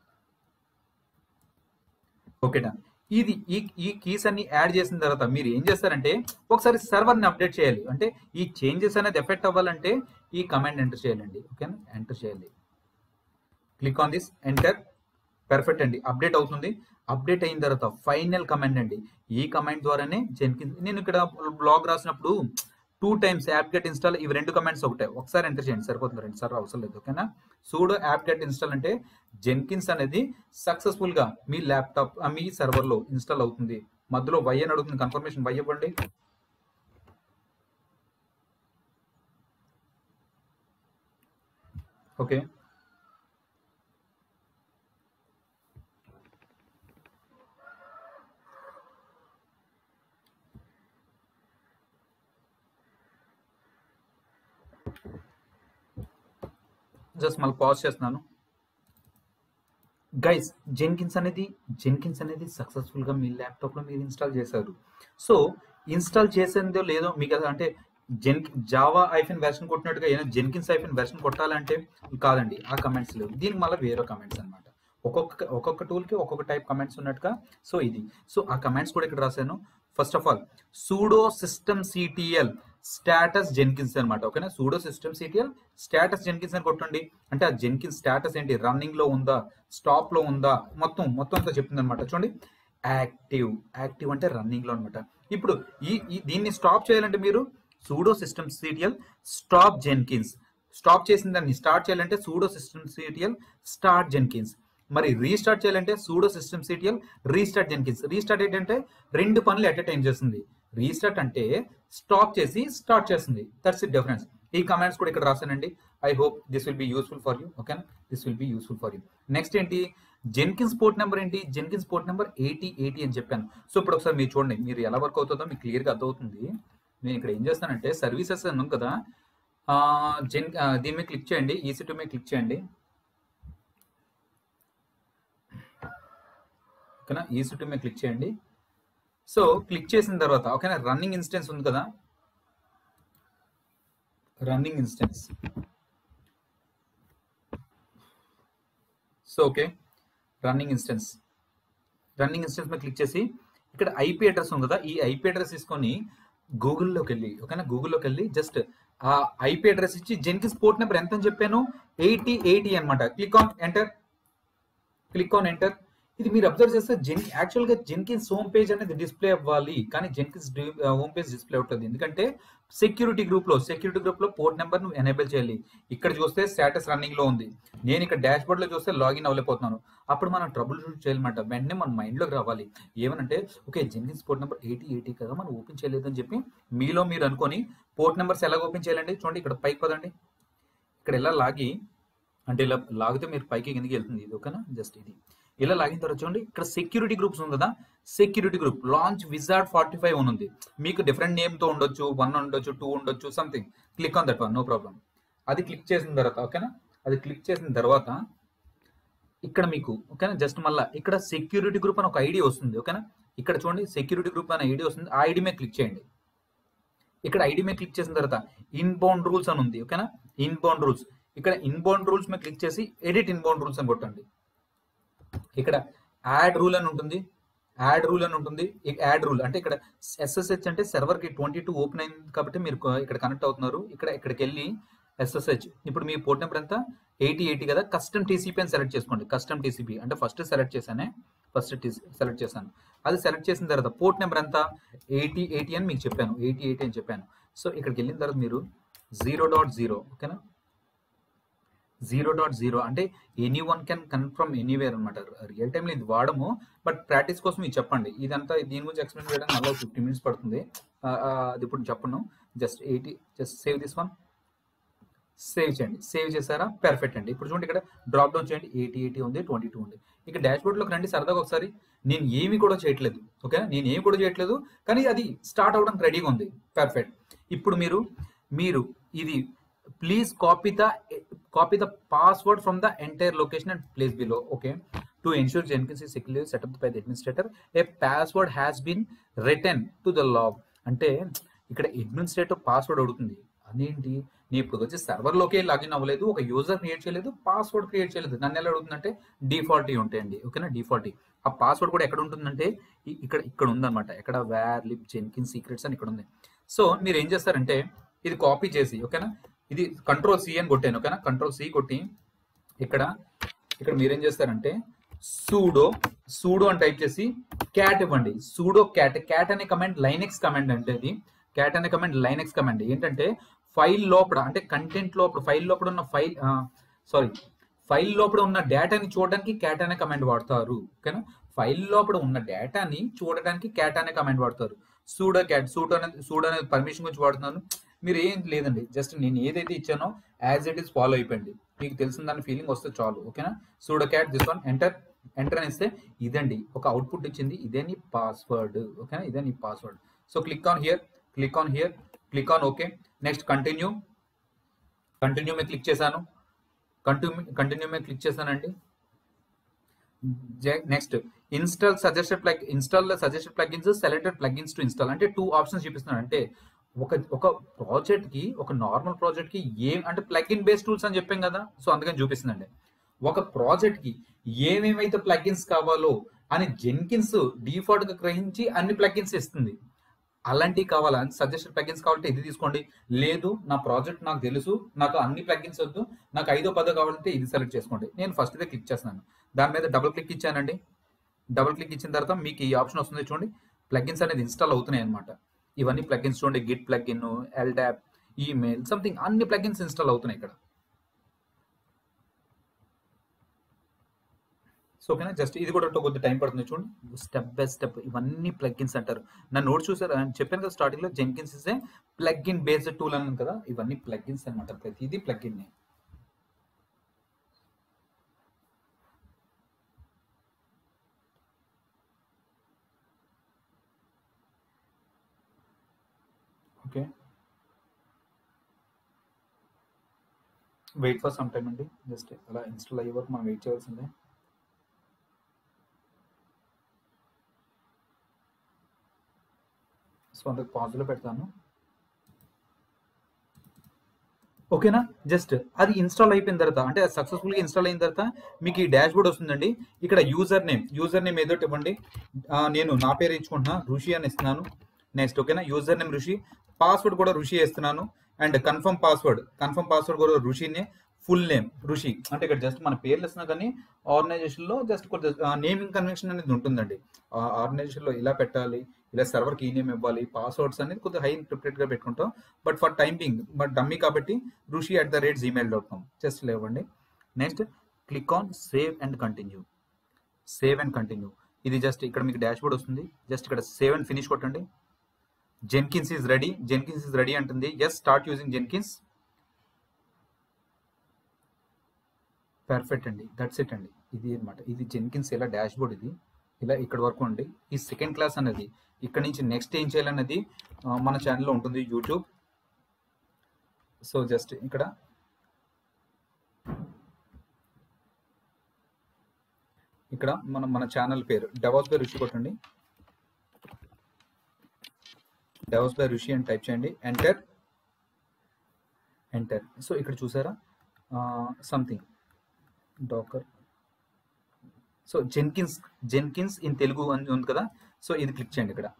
ఓకే డన్ ఇది ఈ ఈ కీస్ అన్ని యాడ్ చేసిన తర్వాత మీరు ఏం చేస్తారంటే ఒకసారి సర్వర్ ని అప్డేట్ చేయాలి అంటే ఈ చేంజెస్ అనేది ఎఫెక్ట్ అవ్వాలంటే ఈ కమాండ్ ఎంటర్ చేయాలండి ఓకేనా ఎంటర్ చేయాలి click on this enter perfect అండి అప్డేట్ అవుతుంది అప్డేట్ అయిన తర్వాత ఫైనల్ కమాండ్ అండి ఈ కమాండ్ ద్వారానే జెన్కిన్స్ నేను ఇక్కడ బ్లాగ్ రాసినప్పుడు two times apt get install ఇవి రెండు కమాండ్స్ ఒకటే ఒకసారి ఎంటర్ చేయండి సరిపోతుంది రెండు సార్లు అవసరం లేదు ఓకేనా సూడో యాప్ గెట్ ఇన్స్టాల్ అంటే జెన్కిన్స్ అనేది సక్సెస్ఫుల్ గా మీ ల్యాప్టాప్ మీ సర్వర్ లో ఇన్స్టాల్ అవుతుంది మధ్యలో వై అని అడుగుతుంది కన్ఫర్మేషన్ వై ఇవ్వండి ఓకే జస్ట్ మళ్ళీ పాజ్ చేస్తున్నాను గైస్ జెన్కిన్స్ అనేది జెన్కిన్స్ అనేది సక్సెస్ఫుల్ గా మీ ల్యాప్టాప్ లో మీరు ఇన్స్టాల్ చేశారు సో ఇన్స్టాల్ చేసిందో లేదో మీకు అది అంటే జెన్ జావా ఐఫెన్ వెర్షన్ కొట్టినట్టుగా ఏదైనా జెన్కిన్స్ ఐఫెన్ వెర్షన్ కొట్టాలంటే కాదండి ఆ కమెంట్స్ లేవు దీనికి మళ్ళీ వేరే కమెంట్స్ అన్నమాట ఒక్కొక్క ఒక్కొక్క టూల్ కి ఒక్కొక్క టైప్ కమెంట్స్ ఉన్నట్టుగా సో ఇది సో ఆ కమెంట్స్ కూడా ఇక్కడ రాశాను first of all sudo systemctl status Jenkins అనమాట ఓకేనా sudo systemctl status Jenkins అని కొట్టండి అంటే ఆ జెన్కిన్స్ స్టాటస్ ఏంటి రన్నింగ్ లో ఉందా స్టాప్ లో ఉందా మొత్తం మొత్తం అంతా చెప్తుంది అనమాట చూడండి యాక్టివ్ యాక్టివ్ అంటే రన్నింగ్ లో అనమాట ఇప్పుడు ఈ ఈ- దీన్ని స్టాప్ చేయాలంటే మీరు sudo systemctl stop Jenkins stop చేసిన దాన్ని స్టార్ట్ చేయాలంటే sudo systemctl start Jenkins మరి రీస్టార్ట్ చేయాలంటే sudo systemctl restart Jenkins restart ఏంటంటే రెండు పనులు ఎట్ టైం చేస్తుంది రీస్టార్ట్ అంటే స్టాప్ చేసి స్టార్ట్ చేస్తుంది దట్స్ ఇట్ డిఫరెన్స్ ఈ కమాండ్స్ కూడా ఇక్కడ రాశానండి I hope this will be useful for you ఓకేనా this will be useful for you next ఏంటి జెన్కిన్స్ పోర్ట్ నెంబర్ ఏంటి Jenkins port number eighty eighty అని చెప్పాను సో ఇప్పుడు ఒకసారి మీరు చూడండి మీరు ఎలా వర్క్ అవుతుందో మీకు క్లియర్గా అర్థమవుతుంది నేను ఇక్కడ ఏం చేస్తానంటే సర్వీసెస్ అన్నాం కదా ఆ, జెన్ ఆ, దీని మీద క్లిక్ చేయండి ఈసీ టూ మీద క్లిక్ చేయండి ఓకేనా ఈసీ టూ మీద క్లిక్ చేయండి సో క్లిక్ చేసిన తర్వాత ఓకేనా రన్నింగ్ ఇన్స్టెన్స్ ఉంది కదా running instance so okay running instance running instance మీద క్లిక్ చేసి ఇక్కడ ఐపీ అడ్రస్ ఉంది కదా ఈ ఐపీ అడ్రస్ తీసుకొని గూగుల్లోకి వెళ్ళి ఓకేనా గూగుల్లోకి వెళ్ళి జస్ట్ ఆ ఐపీ అడ్రస్ ఇచ్చి జెన్కిన్స్ పోర్ట్ నెంబర్ ఎంత అని చెప్పాను ఎయిటీ ఎయిటీ అనమాట click on enter click on enter ఇది మీరు అబ్జర్వ్ చేస్తే జెన్ యాక్చువల్ గా జెన్కిన్స్ హోమ్ పేజ్ అనేది డిస్ప్లే అవ్వాలి కానీ జెన్కిన్స్ హోమ్ పేజ్ డిస్ప్లే అవుతుంది ఎందుకంటే సెక్యూరిటీ గ్రూప్ లో సెక్యూరిటీ గ్రూప్ లో పోర్ట్ నెంబర్ నువ్వు ఎనేబుల్ చేయాలి ఇక్కడ చూస్తే స్టేటస్ రన్నింగ్ లో ఉంది నేను ఇక్కడ డాష్ బోర్డ్ లో చూస్తే లాగిన్ అవ్వలేకపోతున్నాను అప్పుడు మనం ట్రబుల్ షూట్ చేయాలన్నమాట వెంటనే మన మైండ్ లోకి రావాలి ఏమనంటే okay Jenkins port number eighty eighty కదా మనం ఓపెన్ చేయలేదు అని చెప్పి మీలో మీరు అనుకొని పోర్ట్ నెంబర్స్ ఎలా ఓపెన్ చేయాలండి చూడండి ఇక్కడ పైకి పదండి ఇక్కడ ఎలా లాగి అంటే ఇలా లాగితే మీరు పైకి కిందకి వెళ్తుంది ఇది ఓకేనా జస్ట్ ఇది ఇలా లాగిన తర్వాత చూడండి ఇక్కడ సెక్యూరిటీ గ్రూప్స్ ఉంది కదా security group launch wizard forty five అని ఉంది మీకు డిఫరెంట్ నేమ్ తో ఉండొచ్చు వన్ ఉండొచ్చు టూ ఉండొచ్చు something click on that one no problem అది క్లిక్ చేసిన తర్వాత ఓకేనా అది క్లిక్ చేసిన తర్వాత ఇక్కడ మీకు ఓకేనా జస్ట్ మళ్ళా ఇక్కడ సెక్యూరిటీ గ్రూప్ అని ఒక ఐడి వస్తుంది ఓకేనా ఇక్కడ చూడండి సెక్యూరిటీ గ్రూప్ అనే ఐడి వస్తుంది ఆ ఐడి మీద క్లిక్ చేయండి ఇక్కడ ఐడి మీద క్లిక్ చేసిన తర్వాత ఇన్బౌండ్ రూల్స్ అని ఉంది ఓకేనా ఇన్బౌండ్ రూల్స్ ఇక్కడ ఇన్బౌండ్ రూల్స్ మీద క్లిక్ చేసి ఎడిట్ ఇన్బౌండ్ రూల్స్ అని కొట్టండి ఇక్కడ యాడ్ రూల్ అని ఉంటుంది యాడ్ రూల్ అని ఉంటుంది యాడ్ రూల్ అంటే ఇక్కడ ఎస్ఎస్హెచ్ అంటే సర్వర్ కి ట్వంటీ టూ ఓపెన్ అయింది కాబట్టి మీరు ఇక్కడ కనెక్ట్ అవుతున్నారు ఇక్కడ ఇక్కడికి వెళ్ళి ఎస్ఎస్హెచ్ ఇప్పుడు మీ పోర్ట్ నెంబర్ ఎంత ఎయిటీ ఎయిటీ కదా కస్టమ్ టీసీపీ అని సెలెక్ట్ చేసుకోండి కస్టమ్ టీసీపీ అంటే ఫస్ట్ సెలెక్ట్ చేశానే ఫస్ట్ సెలెక్ట్ చేశాను అది సెలెక్ట్ చేసిన తర్వాత పోర్ట్ నెంబర్ ఎంత ఎయిటీ ఎయిటీ అని మీకు చెప్పాను ఎయిటీ ఎయిటీ అని చెప్పాను సో ఇక్కడికి వెళ్ళిన తర్వాత మీరు జీరో డాట్ జీరో ఓకేనా జీరో డాట్ జీరో అంటే any one can confirm anywhere అనమాట రియల్ టైంలో ఇది వాడము బట్ ప్రాక్టీస్ కోసం ఇది చెప్పండి ఇదంతా దీని గురించి ఎక్స్ప్లెయిన్ చేయడానికి మళ్ళీ ఫిఫ్టీ మినిట్స్ పడుతుంది అది ఇప్పుడు చెప్పను just eighty just save this one save చేయండి సేవ్ చేశారా పర్ఫెక్ట్ అండి ఇప్పుడు చూడండి ఇక్కడ డ్రాప్ డౌన్ చేయండి ఎయిటీ ఎయిటీ ఉంది ట్వంటీ టూ ఉంది ఇక డాష్ బోర్డ్లోకి రండి సరదాగా ఒకసారి నేను ఏమి కూడా చేయట్లేదు ఓకే నేను ఏమి కూడా చేయట్లేదు కానీ అది స్టార్ట్ అవడానికి రెడీగా ఉంది పర్ఫెక్ట్ ఇప్పుడు మీరు మీరు ఇది please copy the copy the password from the entire location and place below okay to ensure Jenkins ఈ secure setup by the administrator a password has been written to the log అంటే ఇక్కడ administrator password అడుగుతుంది అదేంటి నేను ఇప్పుడు వచ్చి సర్వర్లోకి login అవ్వలేదు ఒక యూజర్ క్రియేట్ చేయలేదు పాస్వర్డ్ క్రియేట్ చేయలేదు నన్ను ఎలా అడుగుతుందంటే డిఫాల్ట్ ఉంటాయండి ఓకేనా డిఫాల్ట్ ఆ పాస్వర్డ్ కూడా ఎక్కడ ఉంటుందంటే ఇక్కడ ఇక్కడ ఉందన్నమాట ఎక్కడ వేర్ లిప్ జెన్కిన్ సీక్రెట్స్ అని ఇక్కడ ఉంది సో మీరు ఏం చేస్తారంటే ఇది కాపీ చేసి ఓకేనా ఇది కంట్రోల్ సి అని కొట్టాను ఓకేనా కంట్రోల్ సి కొట్టి ఇక్కడ ఇక్కడ మీరేం చేస్తారంటే సూడో సూడో అని టైప్ చేసి క్యాట్ ఇవ్వండి సూడో క్యాట్ క్యాట్ అనే కమాండ్ లైనెక్స్ కమాండ్ అంటే ఇది క్యాట్ అనే కమాండ్ లైనెక్స్ కమాండ్ ఏంటంటే ఫైల్ లోపల అంటే కంటెంట్ లోపల ఫైల్ లోపల ఉన్న ఫైల్ సారీ ఫైల్ లోపల ఉన్న డేటాని చూడడానికి క్యాట్ అనే కమాండ్ వాడతారు ఓకేనా ఫైల్ లోపల ఉన్న డేటాని చూడడానికి క్యాట్ అనే కమాండ్ వాడతారు సూడో క్యాట్ సూడో అనేది సూడో అనేది పర్మిషన్ గురించి వాడుతున్నాను మీరు ఏం లేదండి జస్ట్ నేను ఏదైతే ఇచ్చానో యాజ్ ఇట్ ఈస్ ఫాలో అయిపోయింది మీకు తెలిసిన దాని ఫీలింగ్ వస్తే చాలు ఓకేనా sudo cat this one enter enter అని ఇస్తే ఇదండి ఒక అవుట్పుట్ ఇచ్చింది ఇదే నీ పాస్వర్డ్ ఓకేనా ఇదే నీ password so click on here click on here click on okay next continue continue మీద క్లిక్ చేశాను కంటిన్యూ కంటిన్యూ మీద క్లిక్ చేశానండి next install suggested plug install suggested plugins selected plugins to install అంటే టూ ఆప్షన్స్ చూపిస్తున్నాడు అంటే ఒక ఒక project కి ఒక నార్మల్ ప్రాజెక్ట్ కి ఏం అంటే ప్లగ్ ఇన్ బేస్ టూల్స్ అని చెప్పాం కదా సో అందుకని చూపిస్తుందండి ఒక ప్రాజెక్ట్ కి ఏమేమైతే ప్లగిన్స్ కావాలో అని జెన్కిన్స్ డిఫాల్ట్ గా గ్రహించి అన్ని ప్లగిన్స్ ఇస్తుంది అలాంటివి కావాలా సజెస్టెడ్ ప్లగిన్స్ కావాలంటే ఇది తీసుకోండి లేదు నా ప్రాజెక్ట్ నాకు తెలుసు నాకు అన్ని ప్లగిన్స్ వద్దు నాకు ఐదో పదో కావాలంటే ఇది సెలెక్ట్ చేసుకోండి నేను ఫస్ట్ దే క్లిక్ చేస్తున్నాను దాని మీద డబుల్ క్లిక్ ఇచ్చానండి డబుల్ క్లిక్ ఇచ్చిన తర్వాత మీకు ఈ ఆప్షన్ వస్తుంది చూడండి ప్లగిన్స్ అనేది ఇన్స్టాల్ అవుతున్నాయి అనమాట ఇవన్నీ ప్లగిన్స్ చూడండి Git plugin LDAP email something అన్ని ప్లగిన్స్ ఇన్స్టాల్ అవుతున్నాయి ఇక్కడ సో ఓకేనా జస్ట్ ఇది కూడా కొద్ది టైం పడుతుంది చూడండి స్టెప్ బై స్టెప్ ఇవన్నీ ప్లగిన్స్ అంటారు నా నోట్ చూసారు చెప్పాను కదా స్టార్టింగ్ లో Jenkins is a plug in based tool అన్నాను కదా ఇవన్నీ ప్లగిన్స్ అనమాట ప్రతిదీ plug in okay wait for some time అండి జస్ట్ అలా ఇన్స్టాల్ అయ్యే వరకు మనం వెయిట్ చేయాల్సిందే సో అందుకు పాజ్లో పెడతాను ఓకేనా జస్ట్ అది ఇన్స్టాల్ అయిపోయిన తర్వాత అంటే సక్సెస్ఫుల్గా ఇన్స్టాల్ అయిన తర్వాత మీకు ఈ డాష్ బోర్డ్ వస్తుందండి ఇక్కడ యూజర్ నేమ్ యూజర్ నేమ్ ఏదో ఒకటి ఇవ్వండి ఆ, నేను నా పేరు ఇచ్చుకుంటున్నా ఋషి అని ఇస్తున్నాను నెక్స్ట్ ఓకేనా యూజర్ నేమ్ ఋషి పాస్వర్డ్ కూడా ఋషి ఇస్తున్నాను and confirm password confirm password కూడా ఋషినే ఫుల్ నేమ్ ఋషి అంటే ఇక్కడ జస్ట్ మన పేర్లు ఇస్తున్నా కానీ ఆర్గనైజేషన్ లో జస్ట్ కొద్ది నేమింగ్ కన్వెన్షన్ అనేది ఉంటుందండి ఆర్గనైజేషన్ లో ఇలా పెట్టాలి ఇలా సర్వర్ కి ఈ నేమ్ ఇవ్వాలి పాస్వర్డ్స్ అనేది కొద్దిగా హై ప్రిపరేట్ గా పెట్టుకుంటాం but for timing but dummy కాబట్టి Rishi at the rate Gmail dot com just లేవండి next click on save and continue save and continue ఇది జస్ట్ ఇక్కడ మీకు డాష్ బోర్డ్ వస్తుంది జస్ట్ ఇక్కడ సేవ్ అండ్ ఫినిష్ కొట్టండి Jenkins is ready Jenkins is ready అంటుంది yes start using Jenkins perfect అండి that's it అండి ఇది అన్నమాట ఇది జెన్కిన్స్ ఇలా డాష్ బోర్డ్ ఇది ఇలా ఇక్కడ వరకు అండి ఈ సెకండ్ క్లాస్ అనేది ఇక్కడ నుంచి నెక్స్ట్ ఏం చేయాలన్నది ఆ, మన ఛానల్లో ఉంటుంది యూట్యూబ్ సో జస్ట్ ఇక్కడ ఇక్కడ మన మన ఛానల్ పేరు డెవాస్ బై ఋషి కొట్టండి డెవాస్ బై ఋషి అని టైప్ చేయండి ఎంటర్ ఎంటర్ సో ఇక్కడ చూసారా something docker so Jenkins Jenkins in Telugu అని ఉంది కదా సో ఇది క్లిక్ చేయండి ఇక్కడ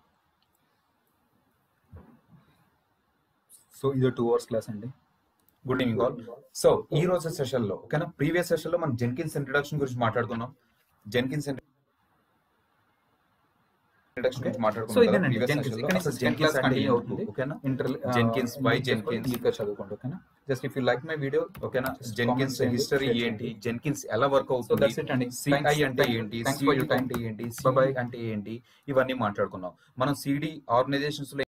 సో ఇది టూ అవర్స్ క్లాస్ అండి గుడ్ ఈవినింగ్ ఆల్ సో ఈ రోజు సెషన్ లో ఓకేనా ప్రీవియస్ సెషన్ లో మనం జెన్కిన్స్ ఇంట్రడక్షన్ గురించి మాట్లాడుకున్నాం జెన్కిన్స్ ఇంట్రడక్షన్ గురించి సో మాట్లాడుకున్నాం కదా ఇదేనండి previous జెన్కిన్స్ session లో. ఇక్కడ అసలు నుంచి జెన్కిన్స్ క్లాస్ అంటే కంటిన్యూ ఏంటి? అవుతుంది ఓకేనా ఇంటర్ Jenkins, why Jenkins? ఇంకా చదువుకోండి ఓకేనా just if you like my video ఓకేనా Just జెన్కిన్స్ comment చేయండి, హిస్టరీ share ఏంటి చేయండి. జెన్కిన్స్ ఎలా వర్క్ సో అవుతుంది దట్స్ ఇట్ అండి సిఐ అంటే ఏంటి thanks for CD your time అంటే ఏంటి Bye bye. సిఐ అంటే ఏంటి ఇవన్నీ మాట్లాడుకున్నాం మనం సిడి ఆర్గనైజేషన్స్ లో